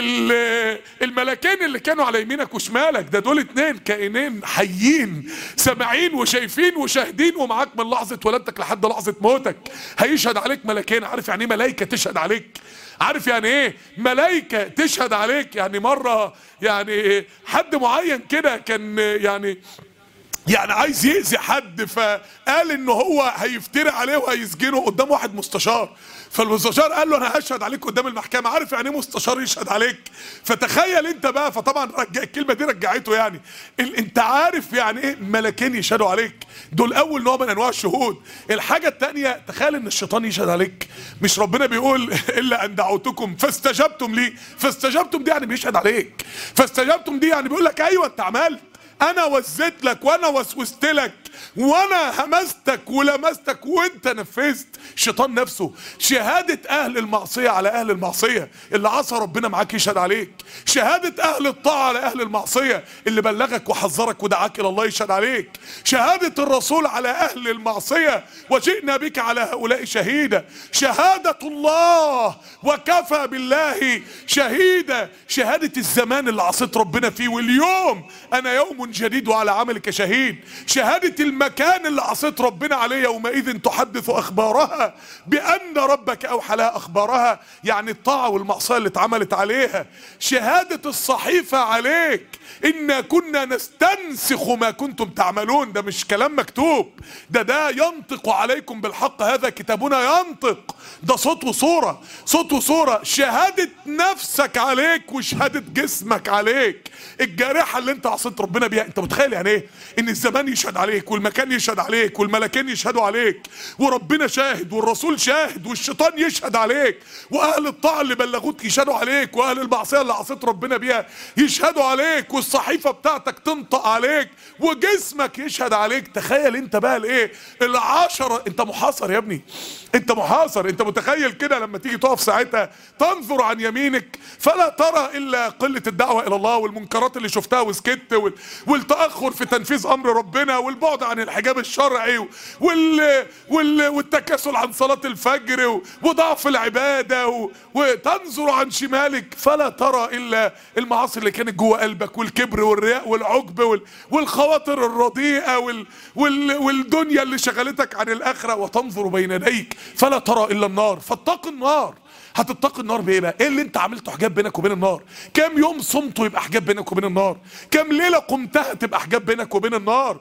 ال- الملكين اللي كانوا على يمينك وشمالك ده دول اتنين كائنين حيين سامعين وشايفين وشاهدين ومعاك من لحظه ولادتك لحد لحظه موتك هيشهد عليك ملكين عارف يعني ايه ملائكه تشهد عليك عارف يعني ايه ملائكه تشهد عليك يعني مره يعني حد معين كده كان يعني يعني عايز يأذي حد فقال ان هو هيفتري عليه وهيسجنه قدام واحد مستشار فالمستشار قال له انا هشهد عليك قدام المحكمه عارف يعني ايه مستشار يشهد عليك فتخيل انت بقى فطبعا رجع الكلمه دي رجعته يعني ال- انت عارف يعني ايه ملكين يشهدوا عليك دول اول نوع من انواع الشهود الحاجه الثانيه تخيل ان الشيطان يشهد عليك مش ربنا بيقول الا ان دعوتكم فاستجبتم لي فاستجبتم دي يعني بيشهد عليك فاستجبتم دي يعني بيقول لك ايوه انت عملت انا وزيت لك وانا وسوست لك وانا همستك ولمستك وانت نفذت الشيطان نفسه شهادة اهل المعصية على اهل المعصية اللي عصى ربنا معاك يشهد عليك شهادة اهل الطاعة على اهل المعصية اللي بلغك وحذرك ودعاك الى الله يشهد عليك شهادة الرسول على اهل المعصية وجئنا بك على هؤلاء شهيدا شهادة الله وكفى بالله شهيدا شهادة الزمان اللي عصيت ربنا فيه واليوم انا يوم جديد وعلى عملك شهيد شهادة المكان اللي عصيت ربنا عليه يومئذ تحدث اخبارها بان ربك اوحى لها اخبارها يعني الطاعة والمعصية اللي اتعملت عليها شهادة الصحيفة عليك إنا كنا نستنسخ ما كنتم تعملون ده مش كلام مكتوب ده ده ينطق عليكم بالحق هذا كتابنا ينطق ده صوت وصورة صوت وصورة شهادة نفسك عليك وشهادة جسمك عليك الجارحة اللي انت عصيت ربنا بيها انت متخيل يعني ايه ان الزمان يشهد عليك والمكان يشهد عليك والملكين يشهدوا عليك وربنا شاهد والرسول شاهد والشيطان يشهد عليك واهل الطاعة اللي بلغوك يشهدوا عليك واهل المعصية اللي عصيت ربنا بيها يشهدوا عليك والصحيفة بتاعتك تنطق عليك وجسمك يشهد عليك تخيل انت بقى الايه العشرة انت محاصر يا ابني انت محاصر انت متخيل كده لما تيجي تقف ساعتها تنظر عن يمينك فلا ترى الا قلة الدعوة الى الله والمنكرات اللي شفتها وسكت وال... والتأخر في تنفيذ امر ربنا والبعد عن الحجاب الشرعي وال... وال... والتكاسل عن صلاة الفجر و... وضعف العبادة و... وتنظر عن شمالك فلا ترى الا المعاصي اللي كانت جوه قلبك والكبر والرياء والعجب وال... والخواطر الرديئة وال... وال... والدنيا اللي شغلتك عن الاخرة وتنظر بين يديك فلا ترى الا النار فاتق النار هتتقي النار بايه بقى؟ ايه اللي انت عملته حجاب بينك وبين النار؟ كام يوم صمته يبقى حجاب بينك وبين النار؟ كام ليله قمتها تبقى حجاب بينك وبين النار؟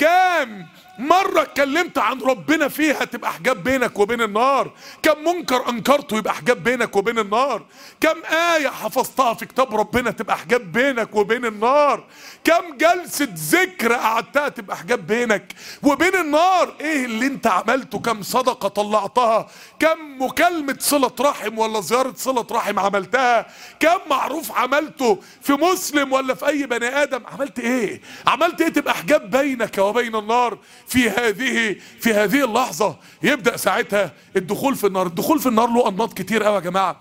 كام مرة اتكلمت عن ربنا فيها تبقى حجاب بينك وبين النار كم منكر انكرته يبقى حجاب بينك وبين النار كم آية حفظتها في كتاب ربنا تبقى حجاب بينك وبين النار كم جلسة ذكر قعدتها تبقى حجاب بينك وبين النار ايه اللي انت عملته كم صدقة طلعتها كم مكالمة صلة رحم ولا زيارة صلة رحم عملتها كم معروف عملته في مسلم ولا في اي بني ادم عملت ايه عملت ايه تبقى حجاب بينك وبين النار في هذه في هذه اللحظة يبدأ ساعتها الدخول في النار الدخول في النار له انماط كتير قوي يا جماعة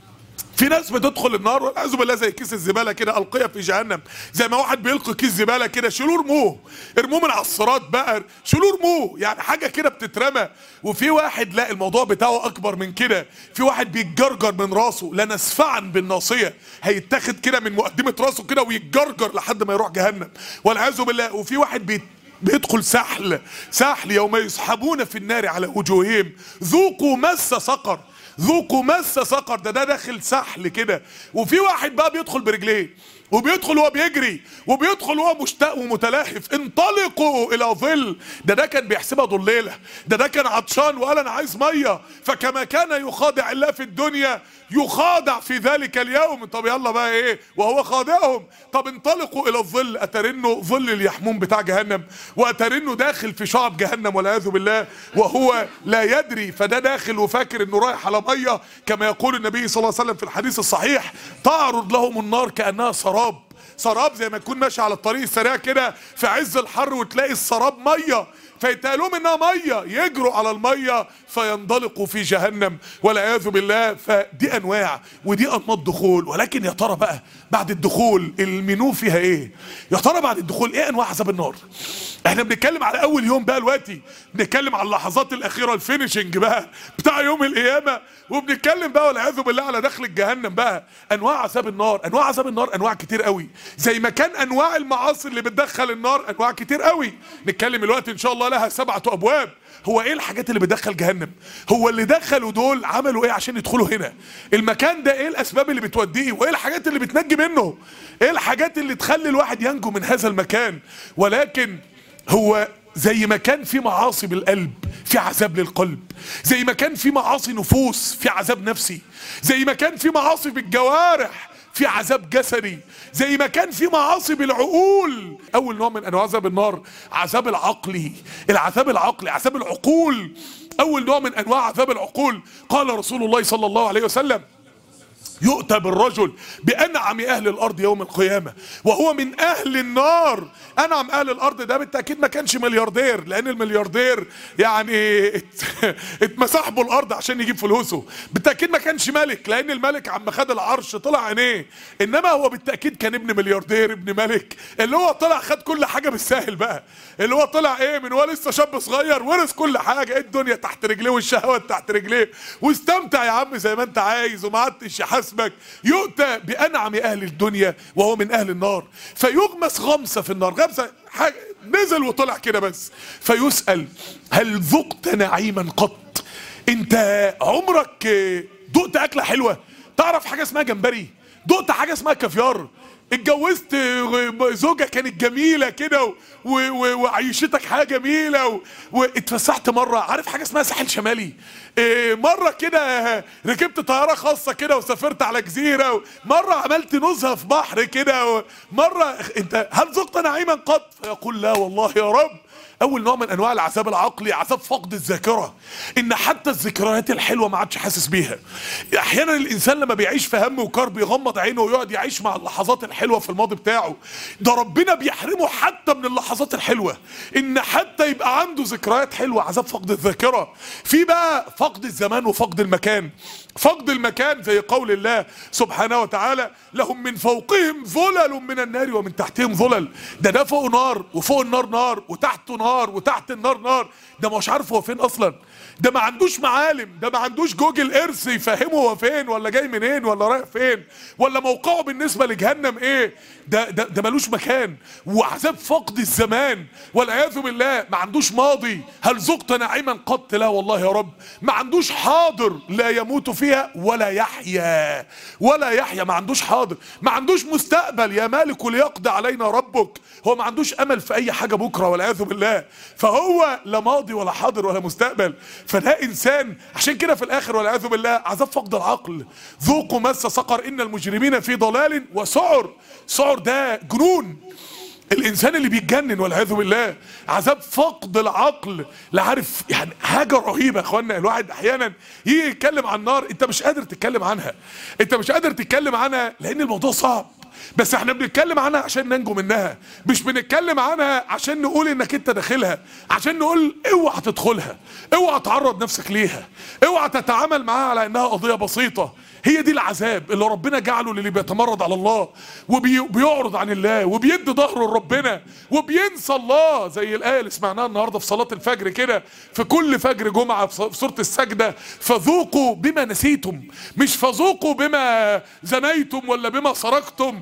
في ناس بتدخل النار والعياذ بالله زي كيس الزباله كده القيه في جهنم زي ما واحد بيلقي كيس زباله كده شيلوه ارموه ارموه من على الصراط بقى شيلوه ارموه يعني حاجه كده بتترمى وفي واحد لا الموضوع بتاعه اكبر من كده في واحد بيتجرجر من راسه لنسفعا بالناصيه هيتاخد كده من مقدمه راسه كده ويتجرجر لحد ما يروح جهنم والعياذ بالله وفي واحد بيت بيدخل سحل سحل يوم يسحبون في النار على وجوههم ذوقوا مس سقر ذوقوا مس سقر ده ده داخل سحل كده وفي واحد بقى بيدخل برجليه وبيدخل وهو بيجري وبيدخل وهو مشتاق ومتلهف انطلقوا الى ظل ده ده كان بيحسبها ضليله ده ده كان عطشان وقال انا عايز ميه فكما كان يخادع الله في الدنيا يخادع في ذلك اليوم طب يلا بقى ايه وهو خادعهم طب انطلقوا الى الظل اترنوا ظل اليحموم بتاع جهنم واترنوا داخل في شعب جهنم والعياذ بالله وهو لا يدري فده داخل وفاكر انه رايح على ميه كما يقول النبي صلى الله عليه وسلم في الحديث الصحيح تعرض لهم النار كانها سراب سراب زي ما تكون ماشي على الطريق السريع كده في عز الحر وتلاقي السراب ميه فيتقالوا انها ميه يجروا على الميه فينطلقوا في جهنم والعياذ بالله فدي انواع ودي انماط دخول ولكن يا ترى بقى بعد الدخول المنو فيها ايه يا ترى بعد الدخول ايه انواع عذاب النار احنا بنتكلم على اول يوم بقى دلوقتي بنتكلم على اللحظات الاخيره الفينشنج بقى بتاع يوم القيامه وبنتكلم بقى والعياذ بالله على دخل جهنم بقى انواع عذاب النار انواع عذاب النار انواع كتير قوي زي ما كان انواع المعاصي اللي بتدخل النار انواع كتير قوي نتكلم الوقت ان شاء الله لها سبعه ابواب هو ايه الحاجات اللي بتدخل جهنم هو اللي دخلوا دول عملوا ايه عشان يدخلوا هنا المكان ده ايه الاسباب اللي بتوديه وايه الحاجات اللي بتنجي منه ايه الحاجات اللي تخلي الواحد ينجو من هذا المكان ولكن هو زي ما كان في معاصي بالقلب في عذاب للقلب زي ما كان في معاصي نفوس في عذاب نفسي زي ما كان في معاصي بالجوارح في عذاب جسدي زي ما كان في معاصي بالعقول اول نوع من انواع عذاب النار عذاب العقلي العذاب العقلي عذاب العقول اول نوع من انواع عذاب العقول قال رسول الله صلى الله عليه وسلم يؤتى بالرجل بانعم اهل الارض يوم القيامه وهو من اهل النار انعم اهل الارض ده بالتاكيد ما كانش ملياردير لان الملياردير يعني اتمسح له الارض عشان يجيب فلوسه بالتاكيد ما كانش ملك لان الملك عم خد العرش طلع عينيه انما هو بالتاكيد كان ابن ملياردير ابن ملك اللي هو طلع خد كل حاجه بالساهل بقى اللي هو طلع ايه من هو لسه شاب صغير ورث كل حاجه ايه الدنيا تحت رجليه والشهوات تحت رجليه واستمتع يا عم زي ما انت عايز وما عدتش يحاسبك يؤتى بانعم اهل الدنيا وهو من اهل النار فيغمس غمسه في النار غمسه حاجة نزل وطلع كده بس فيسال هل ذقت نعيما قط انت عمرك دقت اكله حلوه تعرف حاجه اسمها جمبري دقت حاجه اسمها كافيار اتجوزت زوجة كانت جميلة كده وعيشتك حاجة جميلة واتفسحت مرة عارف حاجة اسمها ساحل شمالي اه مرة كده ركبت طيارة خاصة كده وسافرت على جزيرة مرة عملت نزهة في بحر كده مرة انت هل ذقت نعيما قط فيقول لا والله يا رب اول نوع من انواع العذاب العقلي عذاب فقد الذاكره ان حتى الذكريات الحلوه ما عادش حاسس بيها احيانا الانسان لما بيعيش في هم وكرب يغمض عينه ويقعد يعيش مع اللحظات الحلوه في الماضي بتاعه ده ربنا بيحرمه حتى من اللحظات الحلوه ان حتى يبقى عنده ذكريات حلوه عذاب فقد الذاكره في بقى فقد الزمان وفقد المكان فقد المكان زي قول الله سبحانه وتعالى لهم من فوقهم ظلل من النار ومن تحتهم ظلل ده ده فوق نار وفوق النار نار وتحته نار وتحت النار نار ده مش عارف هو فين اصلا ده ما عندوش معالم ده ما عندوش جوجل ايرث يفهمه هو فين ولا جاي منين ولا رايح فين ولا موقعه بالنسبه لجهنم ايه ده ده, ده ملوش مكان وعذاب فقد الزمان والعياذ بالله ما عندوش ماضي هل ذقت نعيما قط لا والله يا رب ما عندوش حاضر لا يموت فيها ولا يحيا ولا يحيا ما عندوش حاضر ما عندوش مستقبل يا مالك ليقضي علينا ربك هو ما عندوش امل في اي حاجه بكره والعياذ بالله فهو لا ماضي ولا حاضر ولا مستقبل فده انسان عشان كده في الاخر والعياذ بالله عذاب فقد العقل ذوقوا مس سقر ان المجرمين في ضلال وسعر سعر ده جنون الانسان اللي بيتجنن والعياذ بالله عذاب فقد العقل لا عارف يعني حاجه رهيبه يا اخوانا الواحد احيانا يجي يتكلم عن النار انت مش قادر تتكلم عنها انت مش قادر تتكلم عنها لان الموضوع صعب بس احنا بنتكلم عنها عشان ننجو منها مش بنتكلم عنها عشان نقول انك انت داخلها عشان نقول اوعى تدخلها اوعى تعرض نفسك ليها اوعى تتعامل معاها على انها قضيه بسيطه هي دي العذاب اللي ربنا جعله للي بيتمرد على الله وبيعرض عن الله وبيدي ظهره لربنا وبينسى الله زي الايه اللي سمعناها النهارده في صلاه الفجر كده في كل فجر جمعه في سوره السجده فذوقوا بما نسيتم مش فذوقوا بما زنيتم ولا بما سرقتم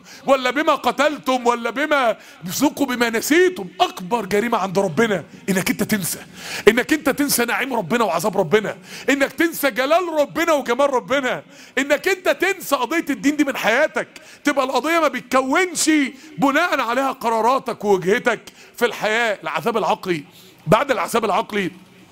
ولا بما قتلتم ولا بما ذوقوا بما نسيتم اكبر جريمه عند ربنا انك انت تنسى انك انت تنسى نعيم ربنا وعذاب ربنا انك تنسى جلال ربنا وجمال ربنا انك انت تنسى قضيه الدين دي من حياتك تبقى القضيه ما بتكونش بناء عليها قراراتك ووجهتك في الحياه العذاب العقلي بعد العذاب العقلي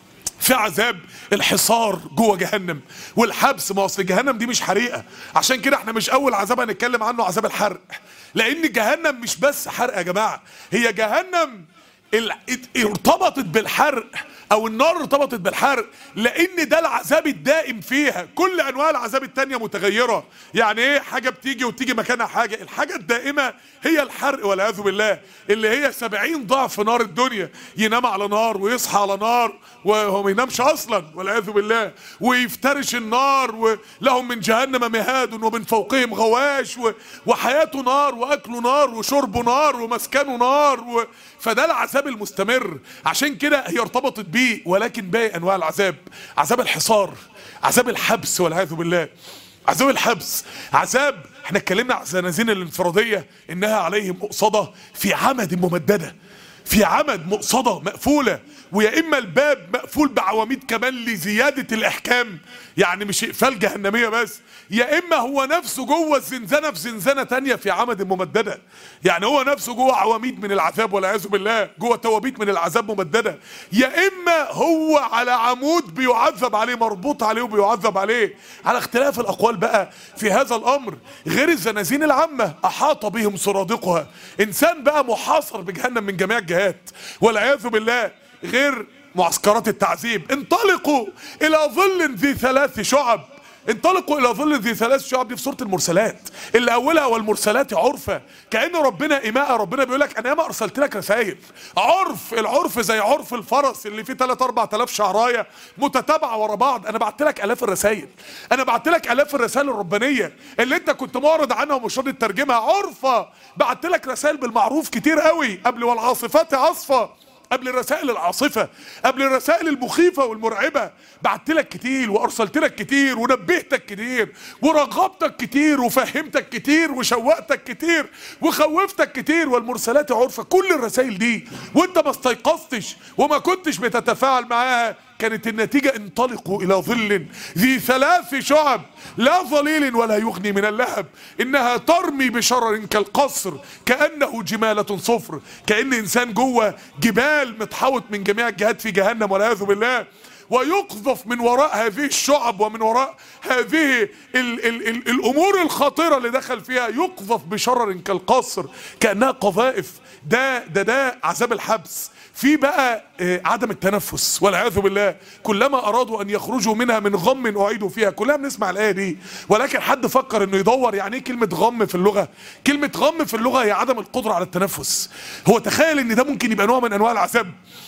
في عذاب الحصار جوه جهنم والحبس ما اصل جهنم دي مش حريقه عشان كده احنا مش اول عذاب هنتكلم عنه عذاب الحرق لان جهنم مش بس حرق يا جماعه هي جهنم ال- ات- ارتبطت بالحرق او النار ارتبطت بالحرق لان ده العذاب الدائم فيها كل انواع العذاب التانية متغيرة يعني ايه حاجة بتيجي وتيجي مكانها حاجة الحاجة الدائمة هي الحرق والعياذ بالله اللي هي سبعين ضعف نار الدنيا ينام على نار ويصحى على نار وهو ما ينامش اصلا والعياذ بالله ويفترش النار ولهم من جهنم مهاد ومن فوقهم غواش و- وحياته نار واكله نار وشربه نار ومسكنه نار و... فده العذاب المستمر عشان كده هي ارتبطت بيه ولكن باقي انواع العذاب عذاب الحصار عذاب الحبس والعياذ بالله عذاب الحبس عذاب احنا اتكلمنا عن الزنازين الانفراديه انها عليهم مؤصده في عمد ممدده في عمد مقصده مقفوله ويا اما الباب مقفول بعواميد كمان لزياده الاحكام يعني مش اقفال جهنميه بس يا اما هو نفسه جوه الزنزانه في زنزانه تانية في عمد ممدده يعني هو نفسه جوه عواميد من العذاب والعياذ بالله جوه توابيت من العذاب ممدده يا اما هو على عمود بيعذب عليه مربوط عليه وبيعذب عليه على اختلاف الاقوال بقى في هذا الامر غير الزنازين العامه احاط بهم سرادقها انسان بقى محاصر بجهنم من جميع الجهات والعياذ بالله غير معسكرات التعذيب انطلقوا الى ظل ذي ثلاث شعب انطلقوا الى ظل ذي ثلاث شعب دي في سوره المرسلات اللي اولها والمرسلات عرفا كان ربنا اماء ربنا بيقول لك انا ياما ارسلت لك رسائل عرف العرف زي عرف الفرس اللي فيه 3 4000 شعرايه متتابعه ورا بعض انا بعت لك الاف الرسائل انا بعت لك الاف الرسائل الربانيه اللي انت كنت معرض عنها ومش راضي تترجمها عرفه بعت لك رسائل بالمعروف كتير قوي قبل والعاصفات عصفه قبل الرسائل العاصفة قبل الرسائل المخيفة والمرعبة بعت لك كتير وارسلت لك كتير ونبهتك كتير ورغبتك كتير وفهمتك كتير وشوقتك كتير وخوفتك كتير والمرسلات عرفة كل الرسائل دي وانت ما استيقظتش وما كنتش بتتفاعل معاها كانت النتيجة انطلقوا إلى ظل ذي ثلاث شعب لا ظليل ولا يغني من اللهب إنها ترمي بشرر كالقصر كأنه جمالة صفر كأن إنسان جوه جبال متحوط من جميع الجهات في جهنم والعياذ بالله ويقذف من وراء هذه الشعب ومن وراء هذه ال ال ال الامور الخطيره اللي دخل فيها يقذف بشرر كالقصر كانها قذائف ده ده ده عذاب الحبس في بقى آه، عدم التنفس والعياذ بالله كلما ارادوا ان يخرجوا منها من غم اعيدوا فيها كلنا بنسمع الايه دي ولكن حد فكر انه يدور يعني ايه كلمه غم في اللغه كلمه غم في اللغه هي عدم القدره على التنفس هو تخيل ان ده ممكن يبقى نوع من انواع العذاب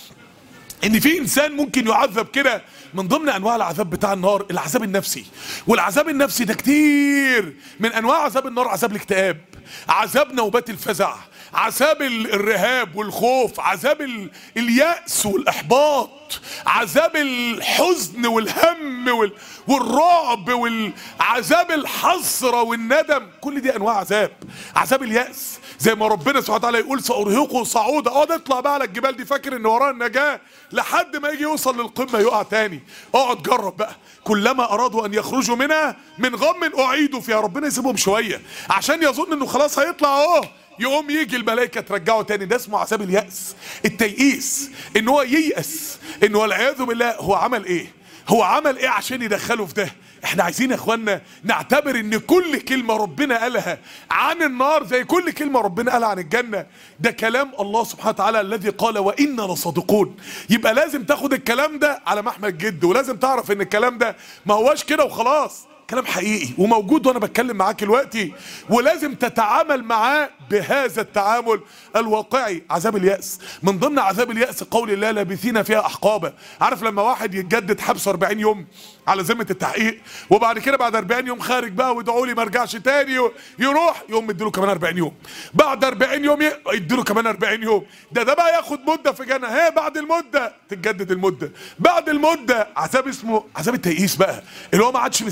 ان في انسان ممكن يعذب كده من ضمن انواع العذاب بتاع النار العذاب النفسي والعذاب النفسي ده كتير من انواع عذاب النار عذاب الاكتئاب عذاب نوبات الفزع عذاب ال- الرهاب والخوف عذاب ال- اليأس والإحباط عذاب الحزن والهم وال- والرعب والعذاب الحسرة والندم كل دي أنواع عذاب عذاب اليأس زي ما ربنا سبحانه وتعالى يقول سأرهقه صعودا اقعد اطلع بقى على الجبال دي فاكر ان وراه النجاة لحد ما يجي يوصل للقمة يقع تاني اقعد جرب بقى كلما ارادوا ان يخرجوا منها من غم اعيدوا فيها ربنا يسيبهم شوية عشان يظن انه خلاص هيطلع اهو يقوم يجي الملائكة ترجعه تاني ده اسمه عذاب اليأس التيئيس ان هو ييأس انه والعياذ بالله هو عمل ايه هو عمل ايه عشان يدخله في ده احنا عايزين يا اخوانا نعتبر ان كل كلمة ربنا قالها عن النار زي كل كلمة ربنا قالها عن الجنة ده كلام الله سبحانه وتعالى الذي قال وإنا لصادقون يبقى لازم تاخد الكلام ده على محمل الجد ولازم تعرف ان الكلام ده ما هواش كده وخلاص كلام حقيقي وموجود وانا بتكلم معاك دلوقتي ولازم تتعامل معاه بهذا التعامل الواقعي عذاب اليأس من ضمن عذاب اليأس قول الله لابثين فيها احقابا عارف لما واحد يتجدد حبسه 40 يوم على ذمه التحقيق وبعد كده بعد 40 يوم خارج بقى وادعوا لي ما ارجعش تاني و- يروح يقوم مديله كمان 40 يوم بعد 40 يوم ي- يديله كمان 40 يوم ده ده بقى ياخد مده في جنه هي بعد المده تتجدد المده بعد المده عذاب اسمه عذاب التيئيس بقى اللي هو ما عادش مستني حاجه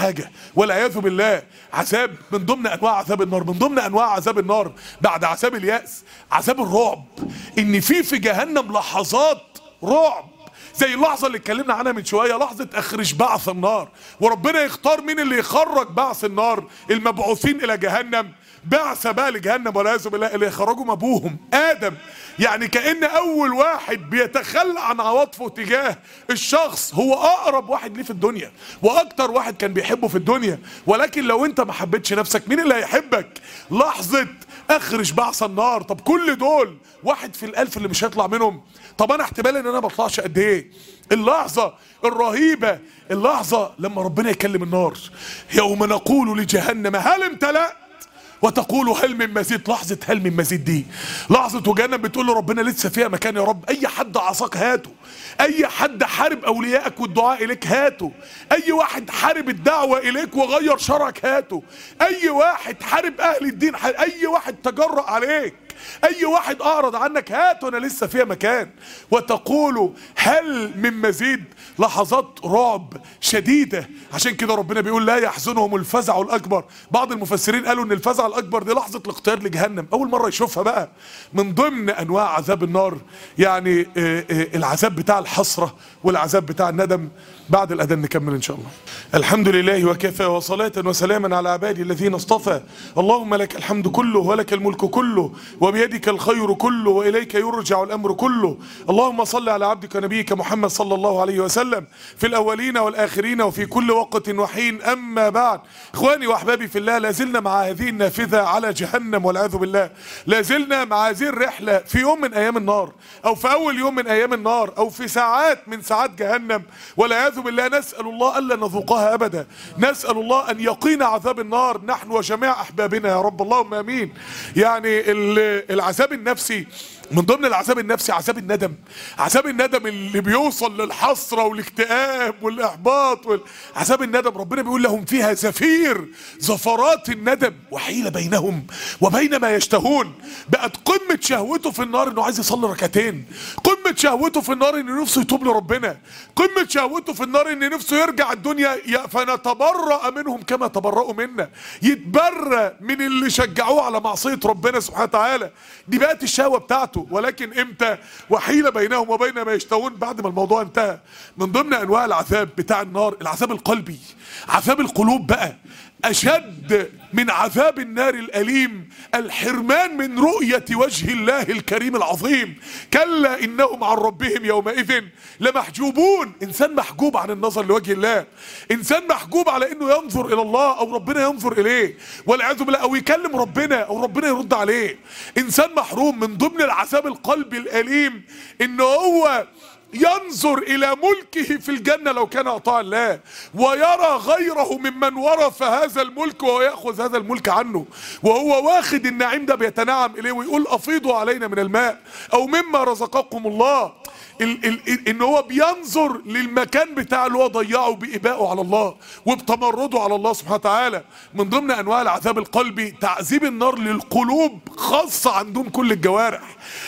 حاجه والعياذ بالله عذاب من ضمن انواع عذاب النار من ضمن انواع عذاب النار بعد عذاب الياس عذاب الرعب ان في في جهنم لحظات رعب زي اللحظة اللي اتكلمنا عنها من شوية لحظة اخرج بعث النار وربنا يختار مين اللي يخرج بعث النار المبعوثين الى جهنم بعثة بقى لجهنم والعياذ بالله اللي يخرجوا ابوهم ادم يعني كأن اول واحد بيتخلى عن عواطفه تجاه الشخص هو اقرب واحد ليه في الدنيا واكتر واحد كان بيحبه في الدنيا ولكن لو انت ما حبيتش نفسك مين اللي هيحبك لحظة اخرج بعث النار طب كل دول واحد في الالف اللي مش هيطلع منهم طب انا احتمال ان انا ما اطلعش قد ايه اللحظة الرهيبة اللحظة لما ربنا يكلم النار يوم نقول لجهنم هل امتلأت وتقول هل من مزيد لحظة هل من مزيد دي لحظة وجهنم بتقول لربنا لسه فيها مكان يا رب أي حد عصاك هاته أي حد حارب أوليائك والدعاء إليك هاته أي واحد حارب الدعوة إليك وغير شرعك هاته أي واحد حارب أهل الدين أي واحد تجرأ عليك اي واحد اعرض عنك هات وانا لسه فيها مكان وتقول هل من مزيد لحظات رعب شديدة عشان كده ربنا بيقول لا يحزنهم الفزع الاكبر بعض المفسرين قالوا ان الفزع الاكبر دي لحظة الاختيار لجهنم اول مرة يشوفها بقى من ضمن انواع عذاب النار يعني آه، آه، العذاب بتاع الحسرة والعذاب بتاع الندم بعد الاذان نكمل ان شاء الله الحمد لله وكفى وصلاة وسلاما على عبادي الذين اصطفى اللهم لك الحمد كله ولك الملك كله وبيدك الخير كله واليك يرجع الامر كله اللهم صل على عبدك نبيك محمد صلى الله عليه وسلم في الاولين والاخرين وفي كل وقت وحين اما بعد اخواني واحبابي في الله لازلنا مع هذه النافذة على جهنم والعياذ بالله لازلنا مع هذه الرحلة في يوم من ايام النار او في اول يوم من ايام النار او في ساعات من ساعات جهنم والعياذ بالله نسأل الله الا نذوقها ابدا نسأل الله ان يقينا عذاب النار نحن وجميع احبابنا يا رب اللهم امين يعني ال- العذاب النفسي من ضمن العذاب النفسي عذاب الندم عذاب الندم اللي بيوصل للحسرة والاكتئاب والإحباط وال... عذاب الندم ربنا بيقول لهم فيها زفير زفرات الندم وحيل بينهم وبين ما يشتهون بقت قمة شهوته في النار انه عايز يصلي ركعتين قمة شهوته في النار ان نفسه يتوب لربنا قمة شهوته في النار ان نفسه يرجع الدنيا ي- فنتبرأ منهم كما تبرأوا منا يتبرأ من اللي شجعوه على معصية ربنا سبحانه وتعالى دي بقت الشهوة بتاعته ولكن امتى وحيل بينهم وبين ما يشتهون بعد ما الموضوع انتهى من ضمن انواع العذاب بتاع النار العذاب القلبي عذاب القلوب بقى أشد من عذاب النار الأليم الحرمان من رؤية وجه الله الكريم العظيم كلا إنهم عن ربهم يومئذ لمحجوبون إنسان محجوب عن النظر لوجه الله إنسان محجوب على إنه ينظر إلى الله أو ربنا ينظر إليه والعياذ بالله أو يكلم ربنا أو ربنا يرد عليه إنسان محروم من ضمن العذاب القلبي الأليم إنه هو ينظر الى ملكه في الجنة لو كان اطاع الله ويرى غيره ممن ورث هذا الملك وهو يأخذ هذا الملك عنه وهو واخد النعيم ده بيتنعم اليه ويقول افيضوا علينا من الماء او مما رزقكم الله ال ال ال ان هو بينظر للمكان بتاعه اللي هو ضيعه بإبائه على الله وبتمرده على الله سبحانه وتعالى من ضمن انواع العذاب القلبي تعذيب النار للقلوب خاصة عن دون كل الجوارح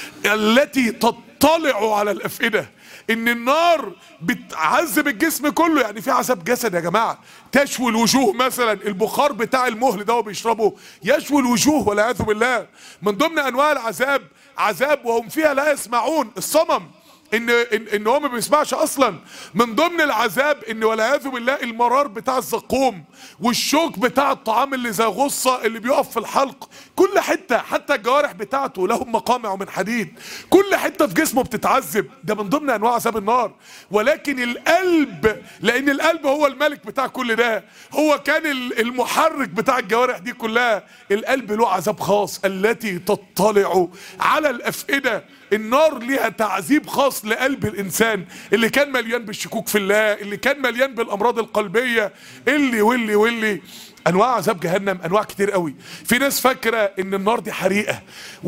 التي تطلع على الافئده ان النار بتعذب الجسم كله يعني في عذاب جسد يا جماعه تشوي الوجوه مثلا البخار بتاع المهل ده هو بيشربه يشوي الوجوه والعياذ بالله من ضمن انواع العذاب عذاب وهم فيها لا يسمعون الصمم ان ان, إن هو ما بيسمعش اصلا من ضمن العذاب ان والعياذ بالله المرار بتاع الزقوم والشوك بتاع الطعام اللي زي غصه اللي بيقف في الحلق كل حته حتى الجوارح بتاعته لهم مقامع من حديد كل حته في جسمه بتتعذب ده من ضمن انواع عذاب النار ولكن القلب لان القلب هو الملك بتاع كل ده هو كان ال- المحرك بتاع الجوارح دي كلها القلب له عذاب خاص التي تطلع على الافئده النار ليها تعذيب خاص لقلب الانسان اللي كان مليان بالشكوك في الله اللي كان مليان بالامراض القلبيه اللي واللي واللي انواع عذاب جهنم انواع كتير قوي في ناس فاكره ان النار دي حريقه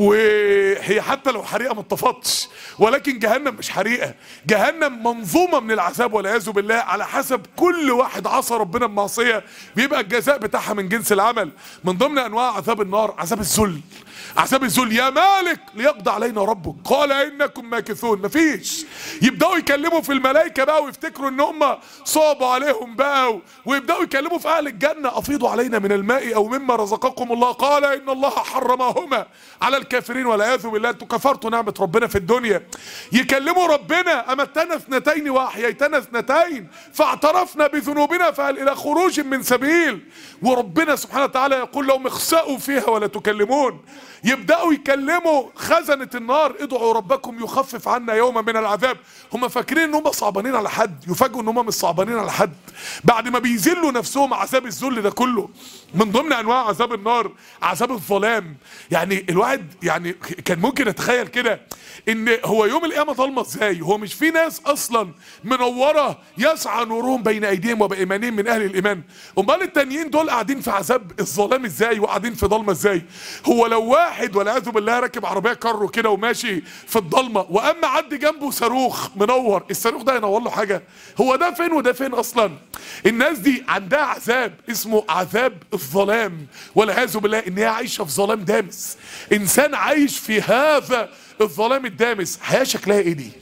وهي حتى لو حريقه ما اتطفتش ولكن جهنم مش حريقه جهنم منظومه من العذاب والعياذ بالله على حسب كل واحد عصى ربنا بمعصيه بيبقى الجزاء بتاعها من جنس العمل من ضمن انواع عذاب النار عذاب الذل عذاب الذل يا مالك ليقضى علينا ربك قال انكم ماكثون مفيش يبداوا يكلموا في الملائكه بقى ويفتكروا ان هم صابوا عليهم بقى ويبداوا يكلموا في اهل الجنه افيضوا علينا من الماء او مما رزقكم الله قال ان الله حرمهما على الكافرين والعياذ بالله انتوا كفرتوا نعمه ربنا في الدنيا يكلموا ربنا امتنا اثنتين واحييتنا اثنتين فاعترفنا بذنوبنا فهل الى خروج من سبيل وربنا سبحانه وتعالى يقول لهم اخسأوا فيها ولا تكلمون يبداوا يكلموا خزنه النار ادعوا ربكم يخفف عنا يوما من العذاب هم فاكرين ان هم صعبانين على حد يفاجئوا ان هم مش صعبانين على حد بعد ما بيذلوا نفسهم عذاب الذل ده كله من ضمن انواع عذاب النار عذاب الظلام يعني الواحد يعني كان ممكن يتخيل كده ان هو يوم القيامه ظلمه ازاي هو مش في ناس اصلا منوره يسعى نورهم بين ايديهم وبايمانهم من اهل الايمان امال التانيين دول قاعدين في عذاب الظلام ازاي وقاعدين في ضلمه ازاي هو لو واحد والعياذ بالله راكب عربيه كارو كده وماشي في الضلمه واما عدي جنبه صاروخ منور الصاروخ ده ينور له حاجه هو ده فين وده فين اصلا الناس دي عندها عذاب اسمه عذاب الظلام والعياذ بالله ان هي عايشه في ظلام دامس انسان عايش في هذا الظلام الدامس حياه شكلها ايه دي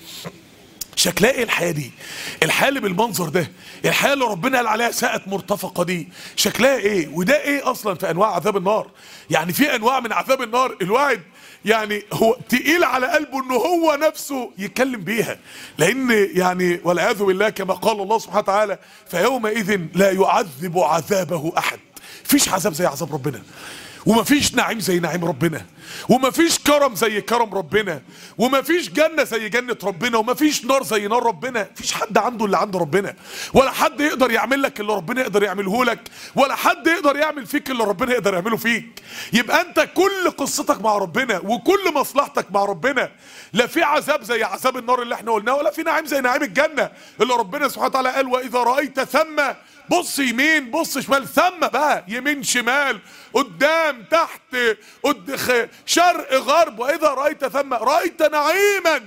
شكلها ايه الحياه دي الحياه اللي بالمنظر ده الحياه اللي ربنا قال عليها ساءت مرتفقه دي شكلها ايه وده ايه اصلا في انواع عذاب النار يعني في انواع من عذاب النار الواحد يعني هو تقيل على قلبه انه هو نفسه يتكلم بيها لان يعني والعياذ بالله كما قال الله سبحانه وتعالى فيومئذ لا يعذب عذابه احد فيش عذاب زي عذاب ربنا ومفيش نعيم زي نعيم ربنا ومفيش كرم زي كرم ربنا ومفيش جنة زي جنة ربنا ومفيش نار زي نار ربنا مفيش حد عنده اللي عند ربنا ولا حد يقدر يعمل لك اللي ربنا يقدر يعمله لك ولا حد يقدر يعمل فيك اللي ربنا يقدر يعمله فيك يبقى انت كل قصتك مع ربنا وكل مصلحتك مع ربنا لا في عذاب زي عذاب النار اللي احنا قلناه ولا في نعيم زي نعيم الجنة اللي ربنا سبحانه وتعالى قال واذا رأيت ثم بص يمين بص شمال ثم بقى يمين شمال قدام تحت قد شرق غرب واذا رايت ثم رايت نعيما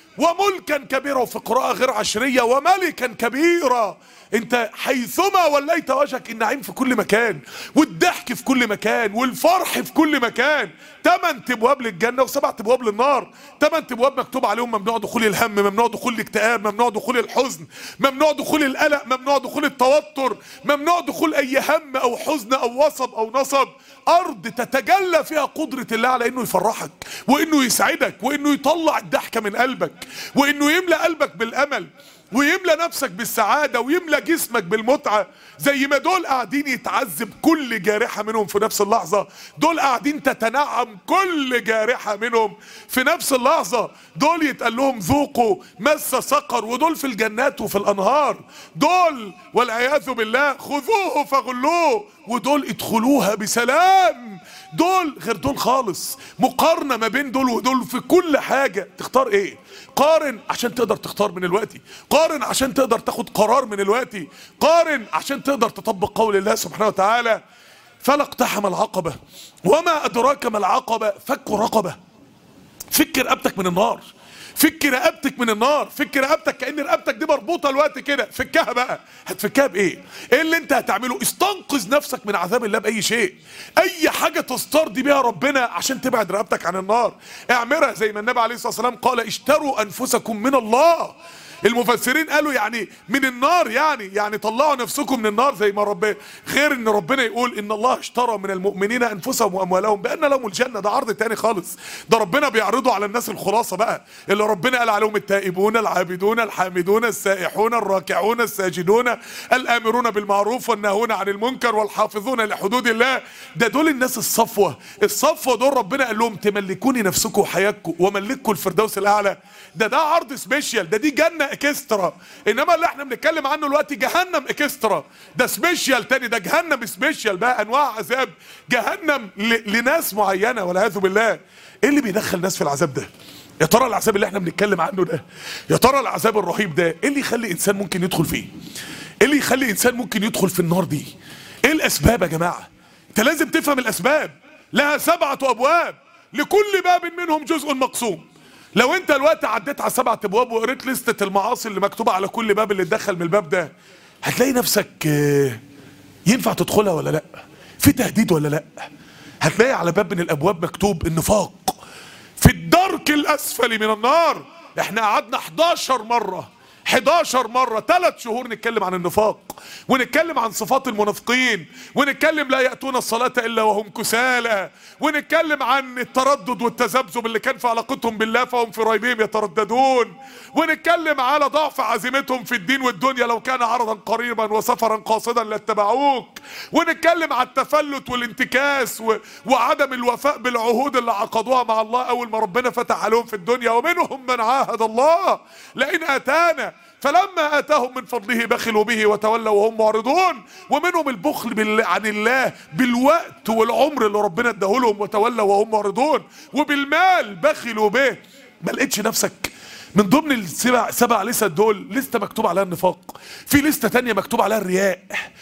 وملكا كبيرا وفي قراءة غير عشرية وملكا كبيرا انت حيثما وليت وجهك النعيم في كل مكان والضحك في كل مكان والفرح في كل مكان تمن ابواب للجنه وسبعة ابواب للنار تمن ابواب مكتوب عليهم ممنوع دخول الهم ممنوع دخول الاكتئاب ممنوع دخول الحزن ممنوع دخول القلق ممنوع دخول التوتر ممنوع دخول اي هم او حزن او وصب او نصب ارض تتجلى فيها قدرة الله على انه يفرحك وانه يسعدك وانه يطلع الضحكة من قلبك وانه يملأ قلبك بالامل ويملى نفسك بالسعادة ويملى جسمك بالمتعة زي ما دول قاعدين يتعذب كل جارحة منهم في نفس اللحظة دول قاعدين تتنعم كل جارحة منهم في نفس اللحظة دول يتقال لهم ذوقوا مس سقر ودول في الجنات وفي الأنهار دول والعياذ بالله خذوه فغلوه ودول ادخلوها بسلام دول غير دول خالص مقارنة ما بين دول ودول في كل حاجة تختار ايه قارن عشان تقدر تختار من الوقت قارن عشان تقدر تاخد قرار من الوقت قارن عشان تقدر تطبق قول الله سبحانه وتعالى فلا اقتحم العقبة وما أدراك ما العقبة فك رقبة فك رقبتك من النار فك رقبتك من النار فك رقبتك كأن رقبتك دي مربوطة الوقت كده فكها بقى هتفكها بإيه ايه اللي انت هتعمله استنقذ نفسك من عذاب الله بأي شيء اي حاجة تسترضي بيها ربنا عشان تبعد رقبتك عن النار اعمرها زي ما النبي عليه الصلاة والسلام قال اشتروا انفسكم من الله المفسرين قالوا يعني من النار يعني يعني طلعوا نفسكم من النار زي ما ربنا غير ان ربنا يقول ان الله اشترى من المؤمنين انفسهم واموالهم بان لهم الجنه ده عرض تاني خالص ده ربنا بيعرضه على الناس الخلاصه بقى اللي ربنا قال عليهم التائبون العابدون الحامدون السائحون الراكعون الساجدون الامرون بالمعروف والناهون عن المنكر والحافظون لحدود الله ده دول الناس الصفوه الصفوه دول ربنا قال لهم تملكوني نفسكم وحياتكم وملككم الفردوس الاعلى ده ده عرض سبيشال ده دي جنه اكسترا انما اللي احنا بنتكلم عنه دلوقتي جهنم اكسترا ده سبيشال تاني ده جهنم سبيشال بقى انواع عذاب جهنم ل... لناس معينه والعياذ بالله ايه اللي بيدخل ناس في العذاب ده يا ترى العذاب اللي احنا بنتكلم عنه ده يا ترى العذاب الرهيب ده ايه اللي يخلي انسان ممكن يدخل فيه ايه اللي يخلي انسان ممكن يدخل في النار دي ايه الاسباب يا جماعه انت لازم تفهم الاسباب لها سبعه ابواب لكل باب منهم جزء مقسوم لو انت دلوقتي عديت على سبعة ابواب وقريت لستة المعاصي اللي مكتوبة على كل باب اللي تدخل من الباب ده هتلاقي نفسك آه، ينفع تدخلها ولا لا في تهديد ولا لا هتلاقي على باب من الابواب مكتوب النفاق في الدرك الاسفل من النار احنا قعدنا 11 مرة 11 مرة ثلاث شهور نتكلم عن النفاق ونتكلم عن صفات المنافقين ونتكلم لا يأتون الصلاة إلا وهم كسالى ونتكلم عن التردد والتذبذب اللي كان في علاقتهم بالله فهم في ريبهم يترددون ونتكلم على ضعف عزيمتهم في الدين والدنيا لو كان عرضا قريبا وسفرا قاصدا لاتبعوك ونتكلم على التفلت والانتكاس و... وعدم الوفاء بالعهود اللي عقدوها مع الله اول ما ربنا فتح عليهم في الدنيا ومنهم من عاهد الله لئن اتانا فلما اتاهم من فضله بخلوا به وتولوا وهم معرضون ومنهم البخل بال... عن الله بالوقت والعمر اللي ربنا اداهولهم وتولوا وهم معرضون وبالمال بخلوا به ما لقيتش نفسك من ضمن السبع سبع لست دول لسته مكتوب عليها النفاق في لسته تانية مكتوب عليها الرياء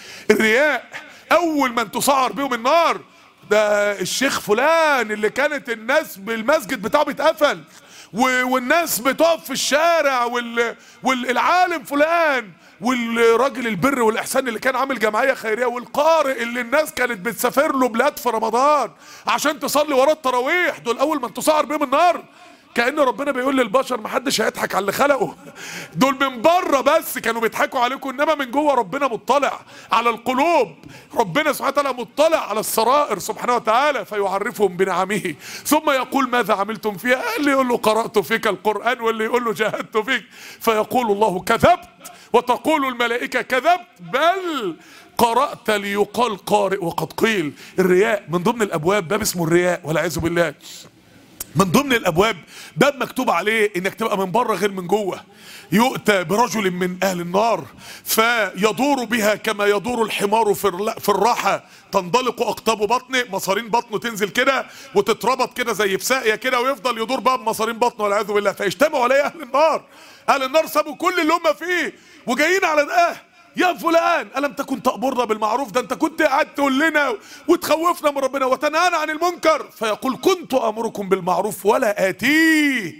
الرياء اول من تسعر بيهم النار ده الشيخ فلان اللي كانت الناس بالمسجد بتاعه بيتقفل و- والناس بتقف في الشارع وال... والعالم فلان والراجل البر والاحسان اللي كان عامل جمعيه خيريه والقارئ اللي الناس كانت بتسافر له بلاد في رمضان عشان تصلي وراه التراويح دول اول من تسعر بيهم النار كأن ربنا بيقول للبشر محدش هيضحك على اللي خلقه دول من بره بس كانوا بيضحكوا عليكم انما من جوه ربنا مطلع على القلوب ربنا سبحانه وتعالى مطلع على السرائر سبحانه وتعالى فيعرفهم بنعمه ثم يقول ماذا عملتم فيها اللي يقول له قرأت فيك القرآن واللي يقول له جاهدت فيك فيقول الله كذبت وتقول الملائكة كذبت بل قرأت ليقال قارئ وقد قيل الرياء من ضمن الأبواب باب اسمه الرياء والعياذ بالله من ضمن الابواب باب مكتوب عليه انك تبقى من بره غير من جوه يؤتى برجل من اهل النار فيدور بها كما يدور الحمار في الر- في الراحه تنطلق اقطاب بطنه مصارين بطنه تنزل كده وتتربط كده زي في ساقيه كده ويفضل يدور بقى بمصارين بطنه والعياذ بالله فيجتمعوا عليه اهل النار اهل النار سابوا كل اللي هم فيه وجايين على ده يا فلان ألم تكن تأمرنا بالمعروف ده أنت كنت قاعد تقول لنا وتخوفنا من ربنا وتنهانا عن المنكر فيقول كنت أمركم بالمعروف ولا آتيه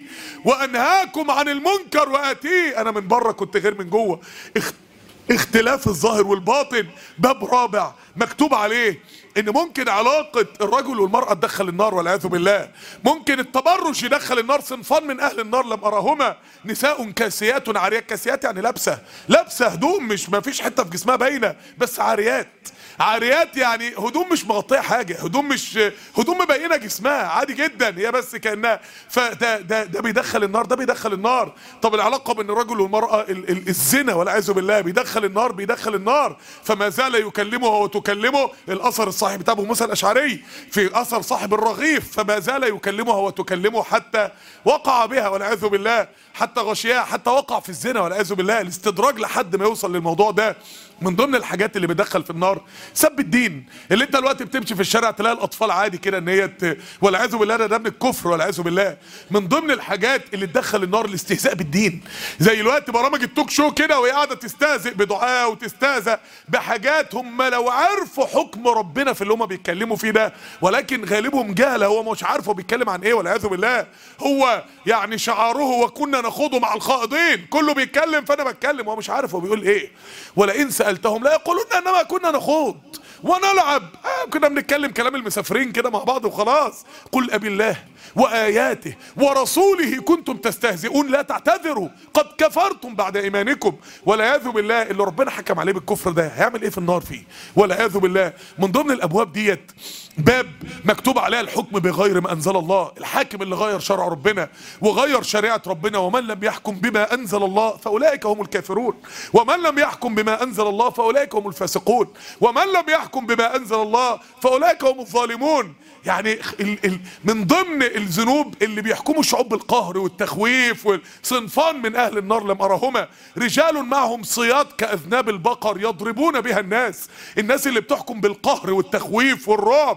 وأنهاكم عن المنكر وآتيه أنا من بره كنت غير من جوه اخ- اختلاف الظاهر والباطن باب رابع مكتوب عليه ان ممكن علاقة الرجل والمرأة تدخل النار والعياذ بالله ممكن التبرج يدخل النار صنفان من اهل النار لم اراهما نساء كاسيات عاريات كاسيات يعني لابسة لابسة هدوم مش ما فيش حتة في جسمها باينة بس عاريات عاريات يعني هدوم مش مغطيه حاجه هدوم مش هدوم مبينه جسمها عادي جدا هي بس كانها فده ده ده بيدخل النار ده بيدخل النار طب العلاقه بين الرجل والمراه ال ال الزنا والعياذ بالله بيدخل النار بيدخل النار فما زال يكلمها وتكلمه الاثر الصحيح بتاع ابو موسى الاشعري في اثر صاحب الرغيف فما زال يكلمها وتكلمه حتى وقع بها والعياذ بالله حتى غشيها حتى وقع في الزنا والعياذ بالله الاستدراج لحد ما يوصل للموضوع ده من ضمن الحاجات اللي بتدخل في النار سب الدين اللي انت دلوقتي بتمشي في الشارع تلاقي الاطفال عادي كده ان هي ت... والعياذ بالله ده, ده من الكفر والعياذ بالله من ضمن الحاجات اللي تدخل النار الاستهزاء بالدين زي الوقت برامج التوك شو كده وهي قاعده تستهزئ بدعاء وتستهزأ بحاجات هم لو عرفوا حكم ربنا في اللي هم بيتكلموا فيه ده ولكن غالبهم جهله هو مش عارف هو بيتكلم عن ايه والعياذ بالله هو يعني شعاره وكنا نخوض مع الخائضين كله بيتكلم فانا بتكلم هو مش عارف هو بيقول ايه ولئن سالتهم لا يقولون انما كنا نخوض ونلعب آه كنا بنتكلم كلام المسافرين كده مع بعض وخلاص قل ابي الله واياته ورسوله كنتم تستهزئون لا تعتذروا قد كفرتم بعد ايمانكم والعياذ بالله اللي ربنا حكم عليه بالكفر ده هيعمل ايه في النار فيه والعياذ بالله من ضمن الابواب ديت باب مكتوب عليها الحكم بغير ما انزل الله الحاكم اللي غير شرع ربنا وغير شريعه ربنا ومن لم يحكم بما انزل الله فاولئك هم الكافرون ومن لم يحكم بما انزل الله فاولئك هم الفاسقون ومن لم يحكم بما انزل الله فاولئك هم الظالمون يعني ال ال من ضمن الذنوب اللي بيحكموا الشعوب بالقهر والتخويف صنفان من اهل النار لم ارهما رجال معهم صياد كاذناب البقر يضربون بها الناس الناس اللي بتحكم بالقهر والتخويف والرعب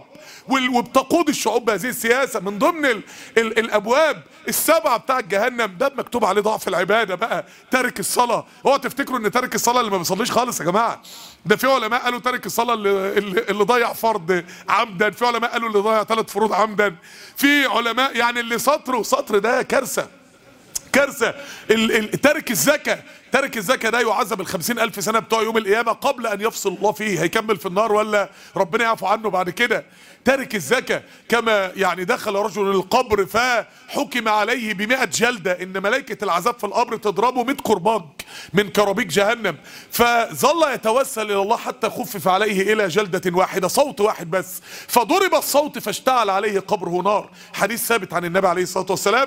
وال- وبتقود الشعوب بهذه السياسه من ضمن ال ال الابواب السبعه بتاعت جهنم ده مكتوب عليه ضعف العباده بقى تارك الصلاه هو تفتكروا ان تارك الصلاه اللي ما بيصليش خالص يا جماعه ده في علماء قالوا تارك الصلاه اللي, اللي, اللي ضيع فرض عمدا في علماء قالوا اللي ضيع ثلاث فروض عمدا في علماء يعني اللي سطر وسطر ده كارثه كارثه ال- ال- تارك الزكاه تارك الزكاه ده يعذب الخمسين ألف سنة بتوع يوم القيامة قبل أن يفصل الله فيه هيكمل في النار ولا ربنا يعفو عنه بعد كده تارك الزكاة كما يعني دخل رجل القبر فحكم عليه بمئة جلدة إن ملائكة العذاب في القبر تضربه 100 كرباج من كرابيك جهنم فظل يتوسل إلى الله حتى خفف عليه إلى جلدة واحدة صوت واحد بس فضرب الصوت فاشتعل عليه قبره نار حديث ثابت عن النبي عليه الصلاة والسلام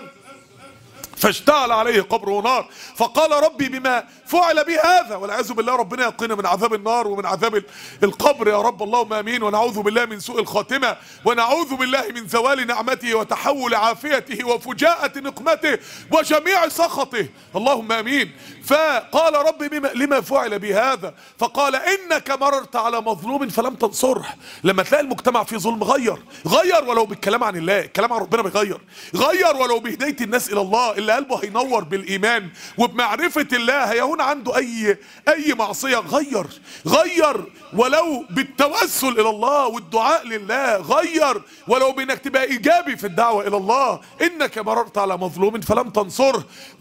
فاشتعل عليه قبره نار فقال ربي بما فعل بي هذا والعياذ بالله ربنا يقينا من عذاب النار ومن عذاب ال- القبر يا رب اللهم امين ونعوذ بالله من سوء الخاتمه ونعوذ بالله من زوال نعمته وتحول عافيته وفجاءة نقمته وجميع سخطه اللهم امين فقال ربي بما لما فعل بي هذا فقال انك مررت على مظلوم فلم تنصره لما تلاقي المجتمع فيه ظلم غير غير ولو بالكلام عن الله الكلام عن ربنا بيغير غير ولو بهدايه الناس الى الله اللي قلبه هينور بالايمان وبمعرفه الله هيهون عنده اي اي معصيه غير غير ولو بالتوسل الى الله والدعاء لله غير ولو بانك تبقى ايجابي في الدعوه الى الله انك مررت على مظلوم فلم تنصره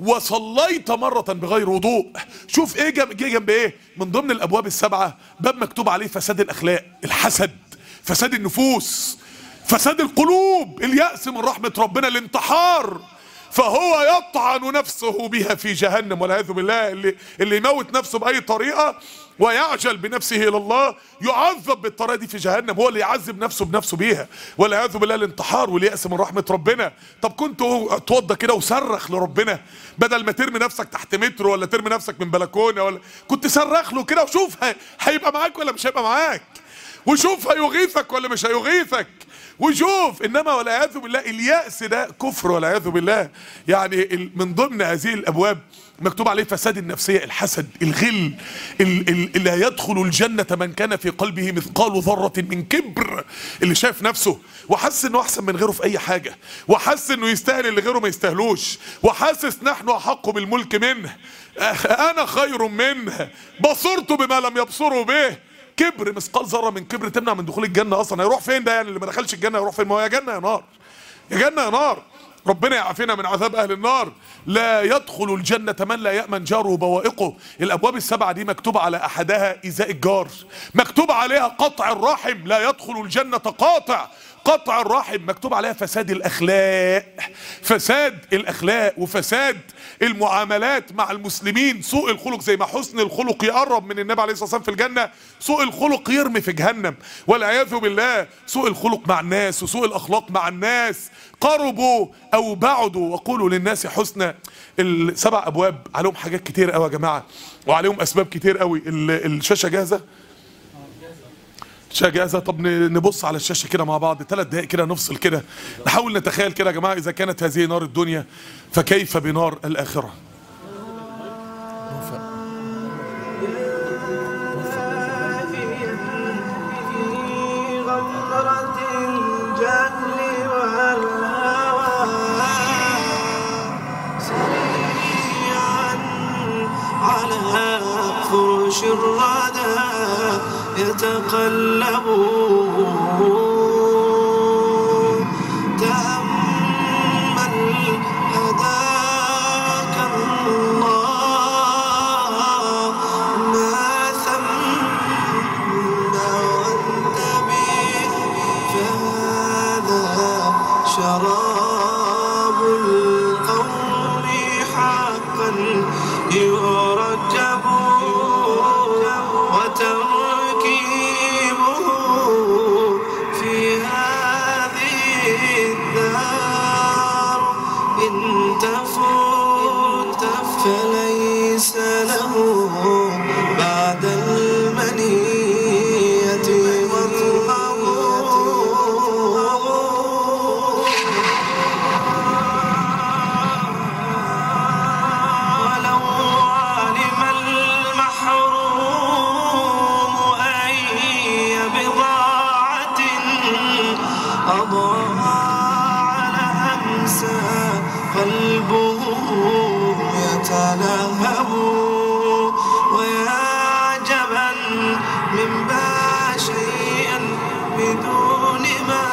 وصليت مره بغير وضوء شوف ايه جنب جه جنب ايه من ضمن الابواب السبعه باب مكتوب عليه فساد الاخلاق الحسد فساد النفوس فساد القلوب اليأس من رحمة ربنا الانتحار فهو يطعن نفسه بها في جهنم والعياذ بالله اللي اللي يموت نفسه بأي طريقة ويعجل بنفسه إلى الله يعذب بالطريقة دي في جهنم هو اللي يعذب نفسه بنفسه بيها والعياذ بالله الانتحار واليأس من رحمة ربنا طب كنت اتوضى كده وصرخ لربنا بدل ما ترمي نفسك تحت مترو ولا ترمي نفسك من بلكونة ولا كنت صرخ له كده وشوف هي- هيبقى معاك ولا مش هيبقى معاك وشوف هيغيثك ولا مش هيغيثك وشوف انما والعياذ بالله اليأس ده كفر والعياذ بالله يعني ال- من ضمن هذه الابواب مكتوب عليه فساد النفسية الحسد الغل ال- ال- اللي يدخل الجنة من كان في قلبه مثقال ذرة من كبر اللي شايف نفسه وحس انه احسن من غيره في اي حاجة وحس انه يستاهل اللي غيره ما يستاهلوش وحاسس نحن احق بالملك منه انا خير منه بصرت بما لم يبصروا به كبر مثقال ذره من كبر تمنع من دخول الجنه اصلا هيروح فين ده يعني اللي ما دخلش الجنه هيروح فين ما هو يا جنه يا نار يا جنه يا نار ربنا يعافينا من عذاب اهل النار لا يدخل الجنة من لا يأمن جاره بوائقه الابواب السبعة دي مكتوب على احدها ايذاء الجار مكتوب عليها قطع الرحم لا يدخل الجنة قاطع قطع الرحم مكتوب عليها فساد الاخلاق فساد الاخلاق وفساد المعاملات مع المسلمين سوء الخلق زي ما حسن الخلق يقرب من النبي عليه الصلاه والسلام في الجنه سوء الخلق يرمي في جهنم والعياذ بالله سوء الخلق مع الناس وسوء الاخلاق مع الناس قربوا او بعدوا وقولوا للناس حسنى السبع ابواب عليهم حاجات كتير قوي يا جماعه وعليهم اسباب كتير قوي ال- الشاشه جاهزه الشاشه جاهزه طب ن- نبص على الشاشه كده مع بعض ثلاث دقائق كده نفصل كده نحاول نتخيل كده يا جماعه اذا كانت هذه نار الدنيا فكيف بنار الاخره في غمرة الجهل والهوى سريعا على فرش الردى يتقلب تأمل هداك الله ما ثم وانتبه فهذا شراب القوم حقا يرجب وتركيبه في هذه الدار إن تفوت فليس له بعد المنية مطلب أضاع لأمسى قلبه يتلهب ويا عجبا من باع شيئا بدون ما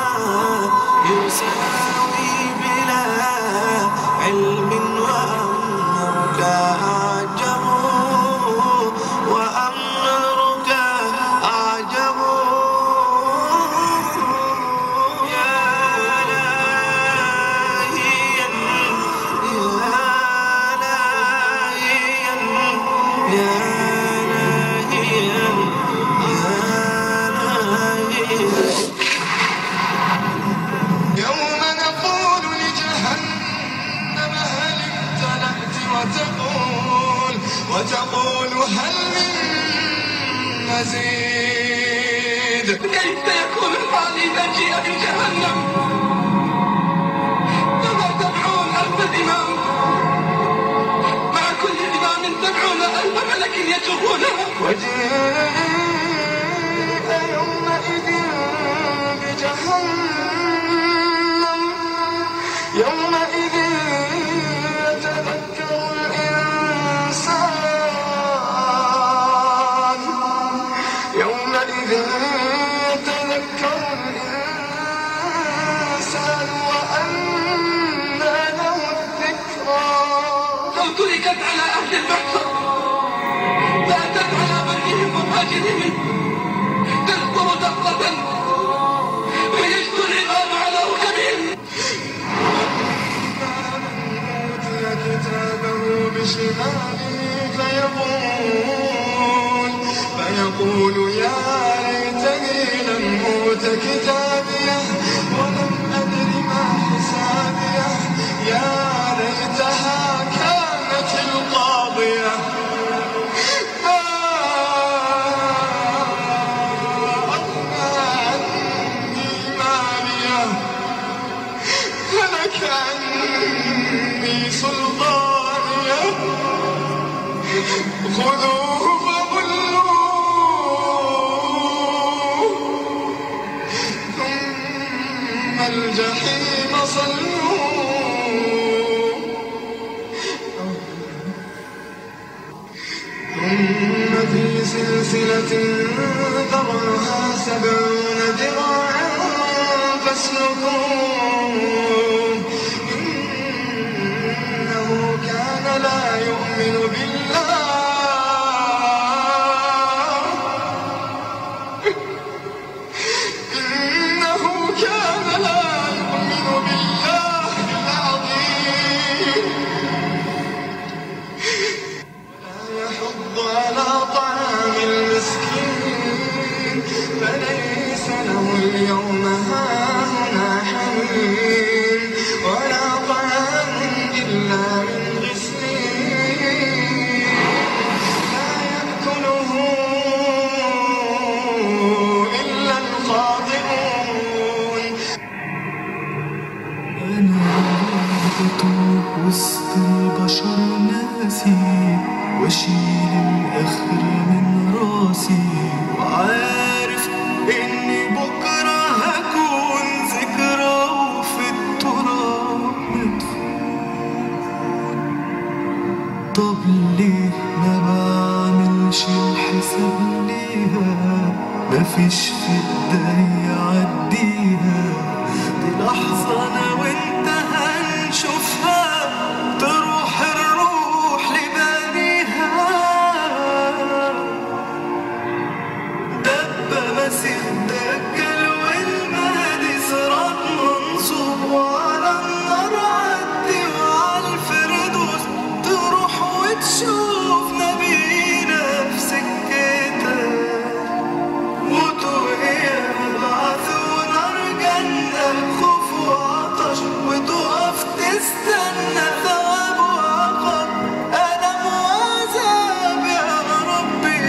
يساوي بلا علم وأمرك أعجب وأمرك أعجب يا لاهيا يا لاهيا يا لاهيا يا لاهيا يوم نقول لجهنم هل امتلأت وتقول وتقول هل من مزيد كيف يكون الحال إذا جيء بجهنم كما تدعون ألف إمام مع كل إمام تدعون ألف ملك يجرونها وجيء يومئذ بجهنم يومئذ يتذكر الإنسان يومئذ يتذكر الإنسان وأنى له الذكرى لو تركت على أهل المحشر فأتت على برهم ومهاجرهم تذكر دقة ويجد العظام على ركبهم أوتي كتابه بشماله فيقول فيقول يا ليتني لم أوت كتابيه ولم أدر ما حسابيه يا ليتها كانت القاضية ما أغنى عني ماليه هلك عني سلطانيه خذوه فغلوه ثم الجحيم صلوه ثم في سلسلة ذرعها سبعون ذراعا فاسلكوه إنه كان لا يؤمن بالله إنه كان لا يؤمن بالله العظيم ولا يحض على طعام المسكين فليس له اليوم هاهنا حميم ولا طعام إلا من غسلين لا يأكله إلا الخاطئون أنا بتوه وسط البشر ناسي واشيل الآخر من راسي وعارف إني بكرة هكون ذكرى وفي التراب مدفون طب ليه ما بعملش الحساب ليها مفيش في ايدي عديها دي لحظة أنا وأنت هنشوفها تروح الروح لبنيها دبة مسيح دجال والمهدي صراط منصوب وعلى النار عدي وعلى الفردوس تروح وتشوف نبينا في سكتك موتوا هي بعثونا رجعنا خوف وعطش وتقف تستنى ثواب وعقاب ألم وعذاب يا ربي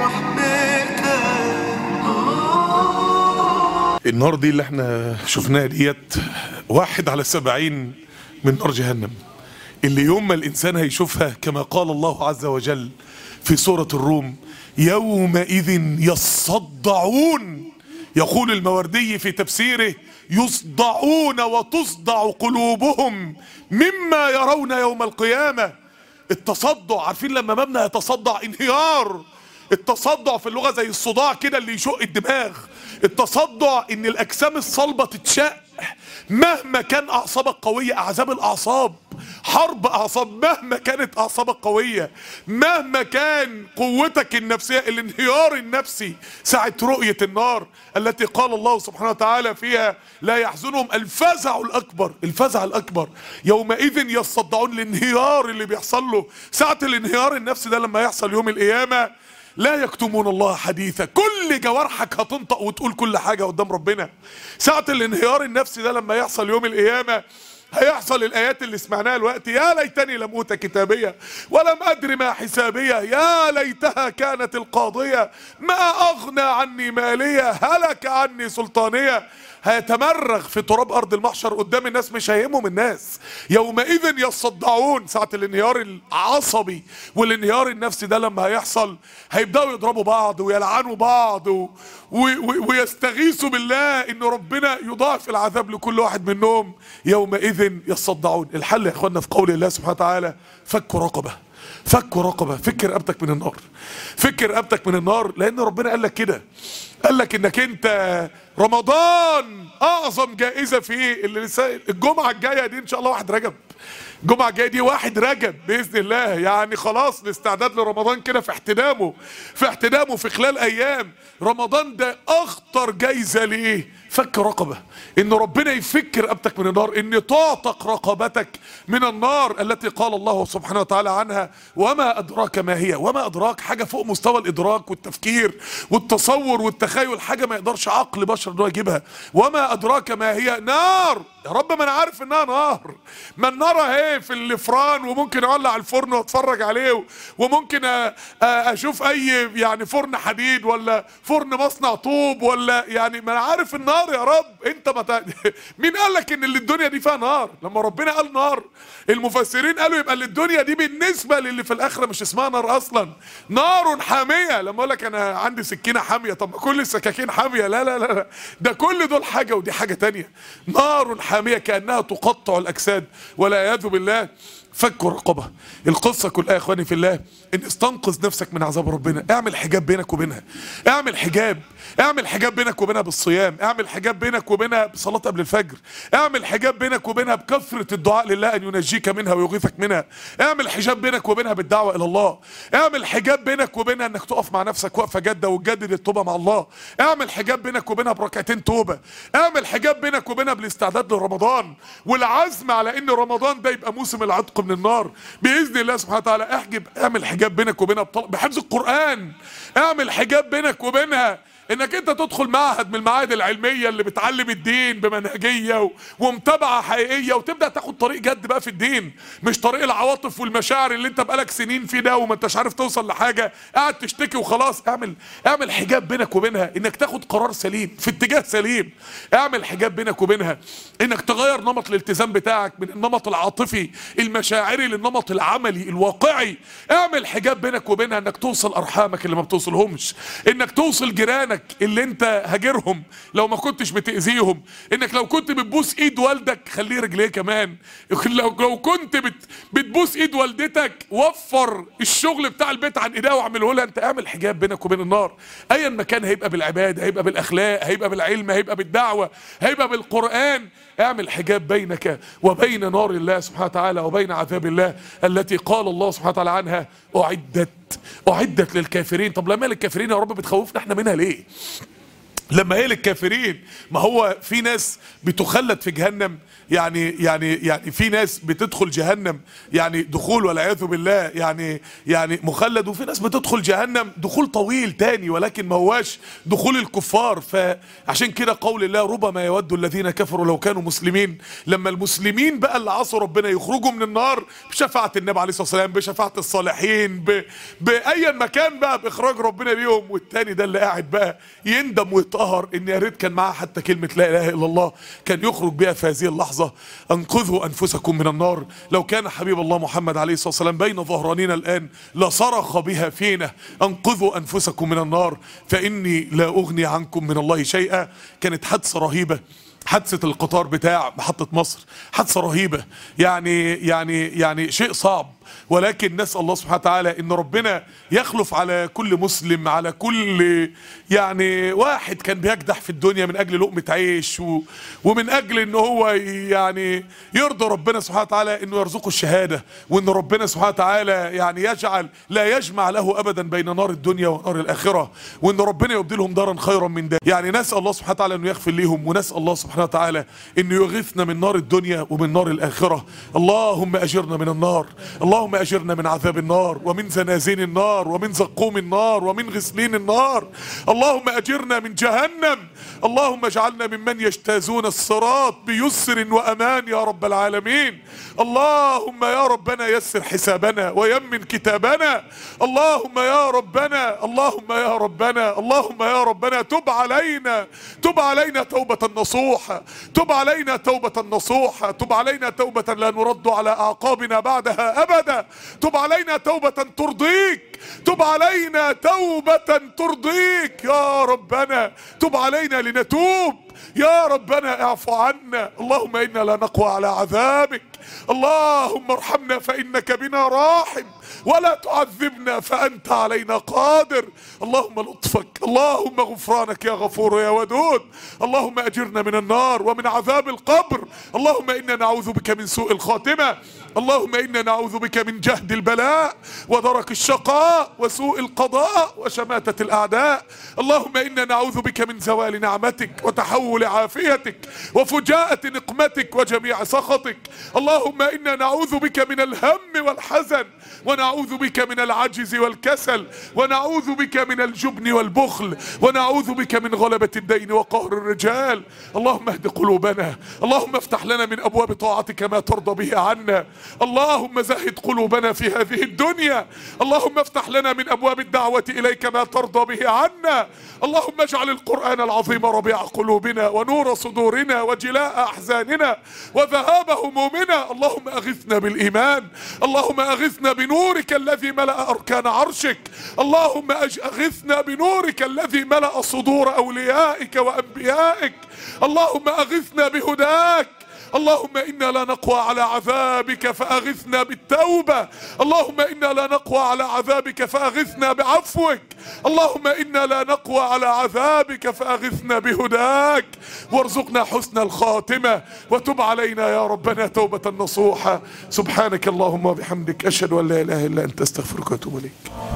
رحمتك النار دي اللي احنا شفناها ديت واحد على سبعين من نار جهنم اللي يوم ما الإنسان هيشوفها كما قال الله عز وجل في سورة الروم يومئذ يصدعون يقول الموردي في تفسيره يصدعون وتصدع قلوبهم مما يرون يوم القيامة التصدع عارفين لما مبنى يتصدع انهيار التصدع في اللغة زي الصداع كده اللي يشق الدماغ التصدع ان الاجسام الصلبة تتشق مهما كان اعصابك قوية اعذاب الاعصاب حرب اعصاب مهما كانت اعصابك قوية مهما كان قوتك النفسية الانهيار النفسي ساعة رؤية النار التي قال الله سبحانه وتعالى فيها لا يحزنهم الفزع الاكبر الفزع الاكبر يومئذ يصدعون الانهيار اللي بيحصل له ساعة الانهيار النفسي ده لما يحصل يوم القيامة لا يكتمون الله حديثا كل جوارحك هتنطق وتقول كل حاجة قدام ربنا ساعة الانهيار النفسي ده لما يحصل يوم القيامة هيحصل الآيات اللي سمعناها الوقت يا ليتني لم أوت كتابية ولم أدر ما حسابية يا ليتها كانت القاضية ما أغنى عني مالية هلك عني سلطانية هيتمرغ في تراب أرض المحشر قدام الناس مش هيهمهم الناس يومئذ يصدعون ساعة الانهيار العصبي والانهيار النفسي ده لما هيحصل هيبدأوا يضربوا بعض ويلعنوا بعض و... و... و... ويستغيثوا بالله ان ربنا يضاعف العذاب لكل واحد منهم يومئذ يصدعون الحل يا اخوانا في قول الله سبحانه وتعالى فك رقبه فك رقبه فك رقبتك من النار فك رقبتك من النار لان ربنا قال لك كده قال لك انك انت رمضان اعظم جائزه فيه اللي لسه الجمعه الجايه دي ان شاء الله واحد رجب الجمعه الجايه دي واحد رجب باذن الله يعني خلاص الاستعداد لرمضان كده في احتدامه في احتدامه في خلال ايام رمضان ده اخطر جايزه ليه فك رقبه ان ربنا يفك رقبتك من النار ان تعتق رقبتك من النار التي قال الله سبحانه وتعالى عنها وما ادراك ما هي وما ادراك حاجه فوق مستوى الادراك والتفكير والتصور والتخيل حاجه ما يقدرش عقل بشر انه يجيبها وما ادراك ما هي نار يا رب ما انا عارف انها نار ما النار اهي في الفران وممكن اولع الفرن واتفرج عليه وممكن أ- أ- اشوف اي يعني فرن حديد ولا فرن مصنع طوب ولا يعني ما انا عارف النار يا رب انت ما ت... مين قال لك ان اللي الدنيا دي فيها نار لما ربنا قال نار المفسرين قالوا يبقى اللي الدنيا دي بالنسبه للي في الاخره مش اسمها نار اصلا نار حاميه لما اقول لك انا عندي سكينه حاميه طب ما كل السكاكين حاميه لا لا لا لا ده كل دول حاجه ودي حاجه تانية نار حاميه كانها تقطع الاجساد والعياذ بالله فك رقبه القصه كلها يا اخواني في الله ان استنقذ نفسك من عذاب ربنا اعمل حجاب بينك وبينها اعمل حجاب اعمل حجاب بينك وبينها بالصيام اعمل حجاب بينك وبينها بصلاه قبل الفجر اعمل حجاب بينك وبينها بكثره الدعاء لله ان ينجيك منها ويغيثك منها اعمل حجاب بينك وبينها بالدعوه الى الله اعمل حجاب بينك وبينها انك تقف مع نفسك وقفه جاده وتجدد التوبه مع الله اعمل حجاب بينك وبينها بركعتين توبه اعمل حجاب بينك وبينها بالاستعداد لرمضان والعزم على ان رمضان ده يبقى موسم العتق من النار باذن الله سبحانه وتعالى احجب اعمل حجاب بينك وبينها بطل- بحفظ القران اعمل حجاب بينك وبينها انك انت تدخل معهد من المعاهد العلميه اللي بتعلم الدين بمنهجيه و... ومتابعه حقيقيه وتبدا تاخد طريق جد بقى في الدين مش طريق العواطف والمشاعر اللي انت بقالك سنين فيه ده وما انتش عارف توصل لحاجه قاعد تشتكي وخلاص اعمل اعمل حجاب بينك وبينها انك تاخد قرار سليم في اتجاه سليم اعمل حجاب بينك وبينها انك تغير نمط الالتزام بتاعك من النمط العاطفي المشاعري للنمط العملي الواقعي اعمل حجاب بينك وبينها انك توصل ارحامك اللي ما بتوصلهمش انك توصل جيرانك اللي انت هاجرهم لو ما كنتش بتاذيهم انك لو كنت بتبوس ايد والدك خليه رجليه كمان لو لو كنت بت بتبوس ايد والدتك وفر الشغل بتاع البيت عن ايديها واعمله لها انت اعمل حجاب بينك وبين النار ايا مكان هيبقى بالعباده هيبقى بالاخلاق هيبقى بالعلم هيبقى بالدعوه هيبقى بالقران اعمل حجاب بينك وبين نار الله سبحانه وتعالى وبين عذاب الله التي قال الله سبحانه وتعالى عنها اعدت اعدت للكافرين طب لما للكافرين يا رب بتخوفنا احنا منها ليه لما هي للكافرين ما هو في ناس بتخلد في جهنم يعني يعني يعني في ناس بتدخل جهنم يعني دخول والعياذ بالله يعني يعني مخلد وفي ناس بتدخل جهنم دخول طويل تاني ولكن ما هواش دخول الكفار فعشان كده قول الله ربما يود الذين كفروا لو كانوا مسلمين لما المسلمين بقى اللي عصوا ربنا يخرجوا من النار بشفاعة النبي عليه الصلاة والسلام بشفاعة الصالحين ب... بأي مكان بقى بإخراج ربنا ليهم والتاني ده اللي قاعد بقى يندم ويتأثر قهر ان يا ريت كان معاه حتى كلمه لا اله الا الله كان يخرج بها في هذه اللحظه انقذوا انفسكم من النار لو كان حبيب الله محمد عليه الصلاه والسلام بين ظهرانينا الان لصرخ بها فينا انقذوا انفسكم من النار فاني لا اغني عنكم من الله شيئا كانت حادثه رهيبه حادثة القطار بتاع محطة مصر حادثة رهيبة يعني يعني يعني شيء صعب ولكن نسأل الله سبحانه وتعالى ان ربنا يخلف على كل مسلم على كل يعني واحد كان بيجدح في الدنيا من اجل لقمة عيش و ومن اجل ان هو يعني يرضى ربنا سبحانه وتعالى انه يرزقه الشهادة وان ربنا سبحانه وتعالى يعني يجعل لا يجمع له ابدا بين نار الدنيا ونار الاخرة وان ربنا يبدلهم دارا خيرا من ده يعني نسأل الله سبحانه وتعالى انه يغفر ليهم ونسأل الله سبحانه وتعالى انه يغيثنا من نار الدنيا ومن نار الاخرة اللهم اجرنا من النار اللهم اجرنا من عذاب النار ومن زنازين النار ومن زقوم النار ومن غسلين النار اللهم اجرنا من جهنم اللهم اجعلنا ممن يجتازون الصراط بيسر وامان يا رب العالمين اللهم يا ربنا يسر حسابنا ويمن كتابنا اللهم يا ربنا اللهم يا ربنا اللهم يا ربنا تب علينا تب علينا توبة نصوحة تب علينا توبة نصوحة تب علينا توبة لا نرد على أعقابنا بعدها أبدا تب علينا توبة ترضيك تب علينا توبة ترضيك يا ربنا تب علينا لنتوب يا ربنا اعفو عنا اللهم إنا لا نقوى على عذابك اللهم ارحمنا فإنك بنا راحم ولا تعذبنا فأنت علينا قادر اللهم لطفك اللهم غفرانك يا غفور يا ودود اللهم أجرنا من النار ومن عذاب القبر اللهم إنا نعوذ بك من سوء الخاتمة اللهم إنا نعوذ بك من جهد البلاء ودرك الشقاء وسوء القضاء وشماتة الأعداء اللهم إنا نعوذ بك من زوال نعمتك وتحول عافيتك وفجاءة نقمتك وجميع سخطك اللهم إنا نعوذ بك من الهم والحزن ونعوذ بك من العجز والكسل ونعوذ بك من الجبن والبخل ونعوذ بك من غلبة الدين وقهر الرجال اللهم اهد قلوبنا اللهم افتح لنا من أبواب طاعتك ما ترضى به عنا اللهم زهد قلوبنا في هذه الدنيا اللهم افتح لنا من أبواب الدعوة إليك ما ترضى به عنا اللهم اجعل القرآن العظيم ربيع قلوبنا ونور صدورنا وجلاء أحزاننا وذهاب همومنا اللهم أغثنا بالإيمان اللهم أغثنا بنورك الذي ملأ أركان عرشك اللهم أج- أغثنا بنورك الذي ملأ صدور أوليائك وأنبيائك اللهم أغثنا بهداك اللهم إنا لا نقوى على عذابك فأغثنا بالتوبة اللهم إنا لا نقوى على عذابك فأغثنا بعفوك اللهم إنا لا نقوى على عذابك فأغثنا بهداك وارزقنا حسن الخاتمة وتب علينا يا ربنا توبة نصوحة سبحانك اللهم وبحمدك أشهد أن لا إله إلا أنت أستغفرك وأتوب إليك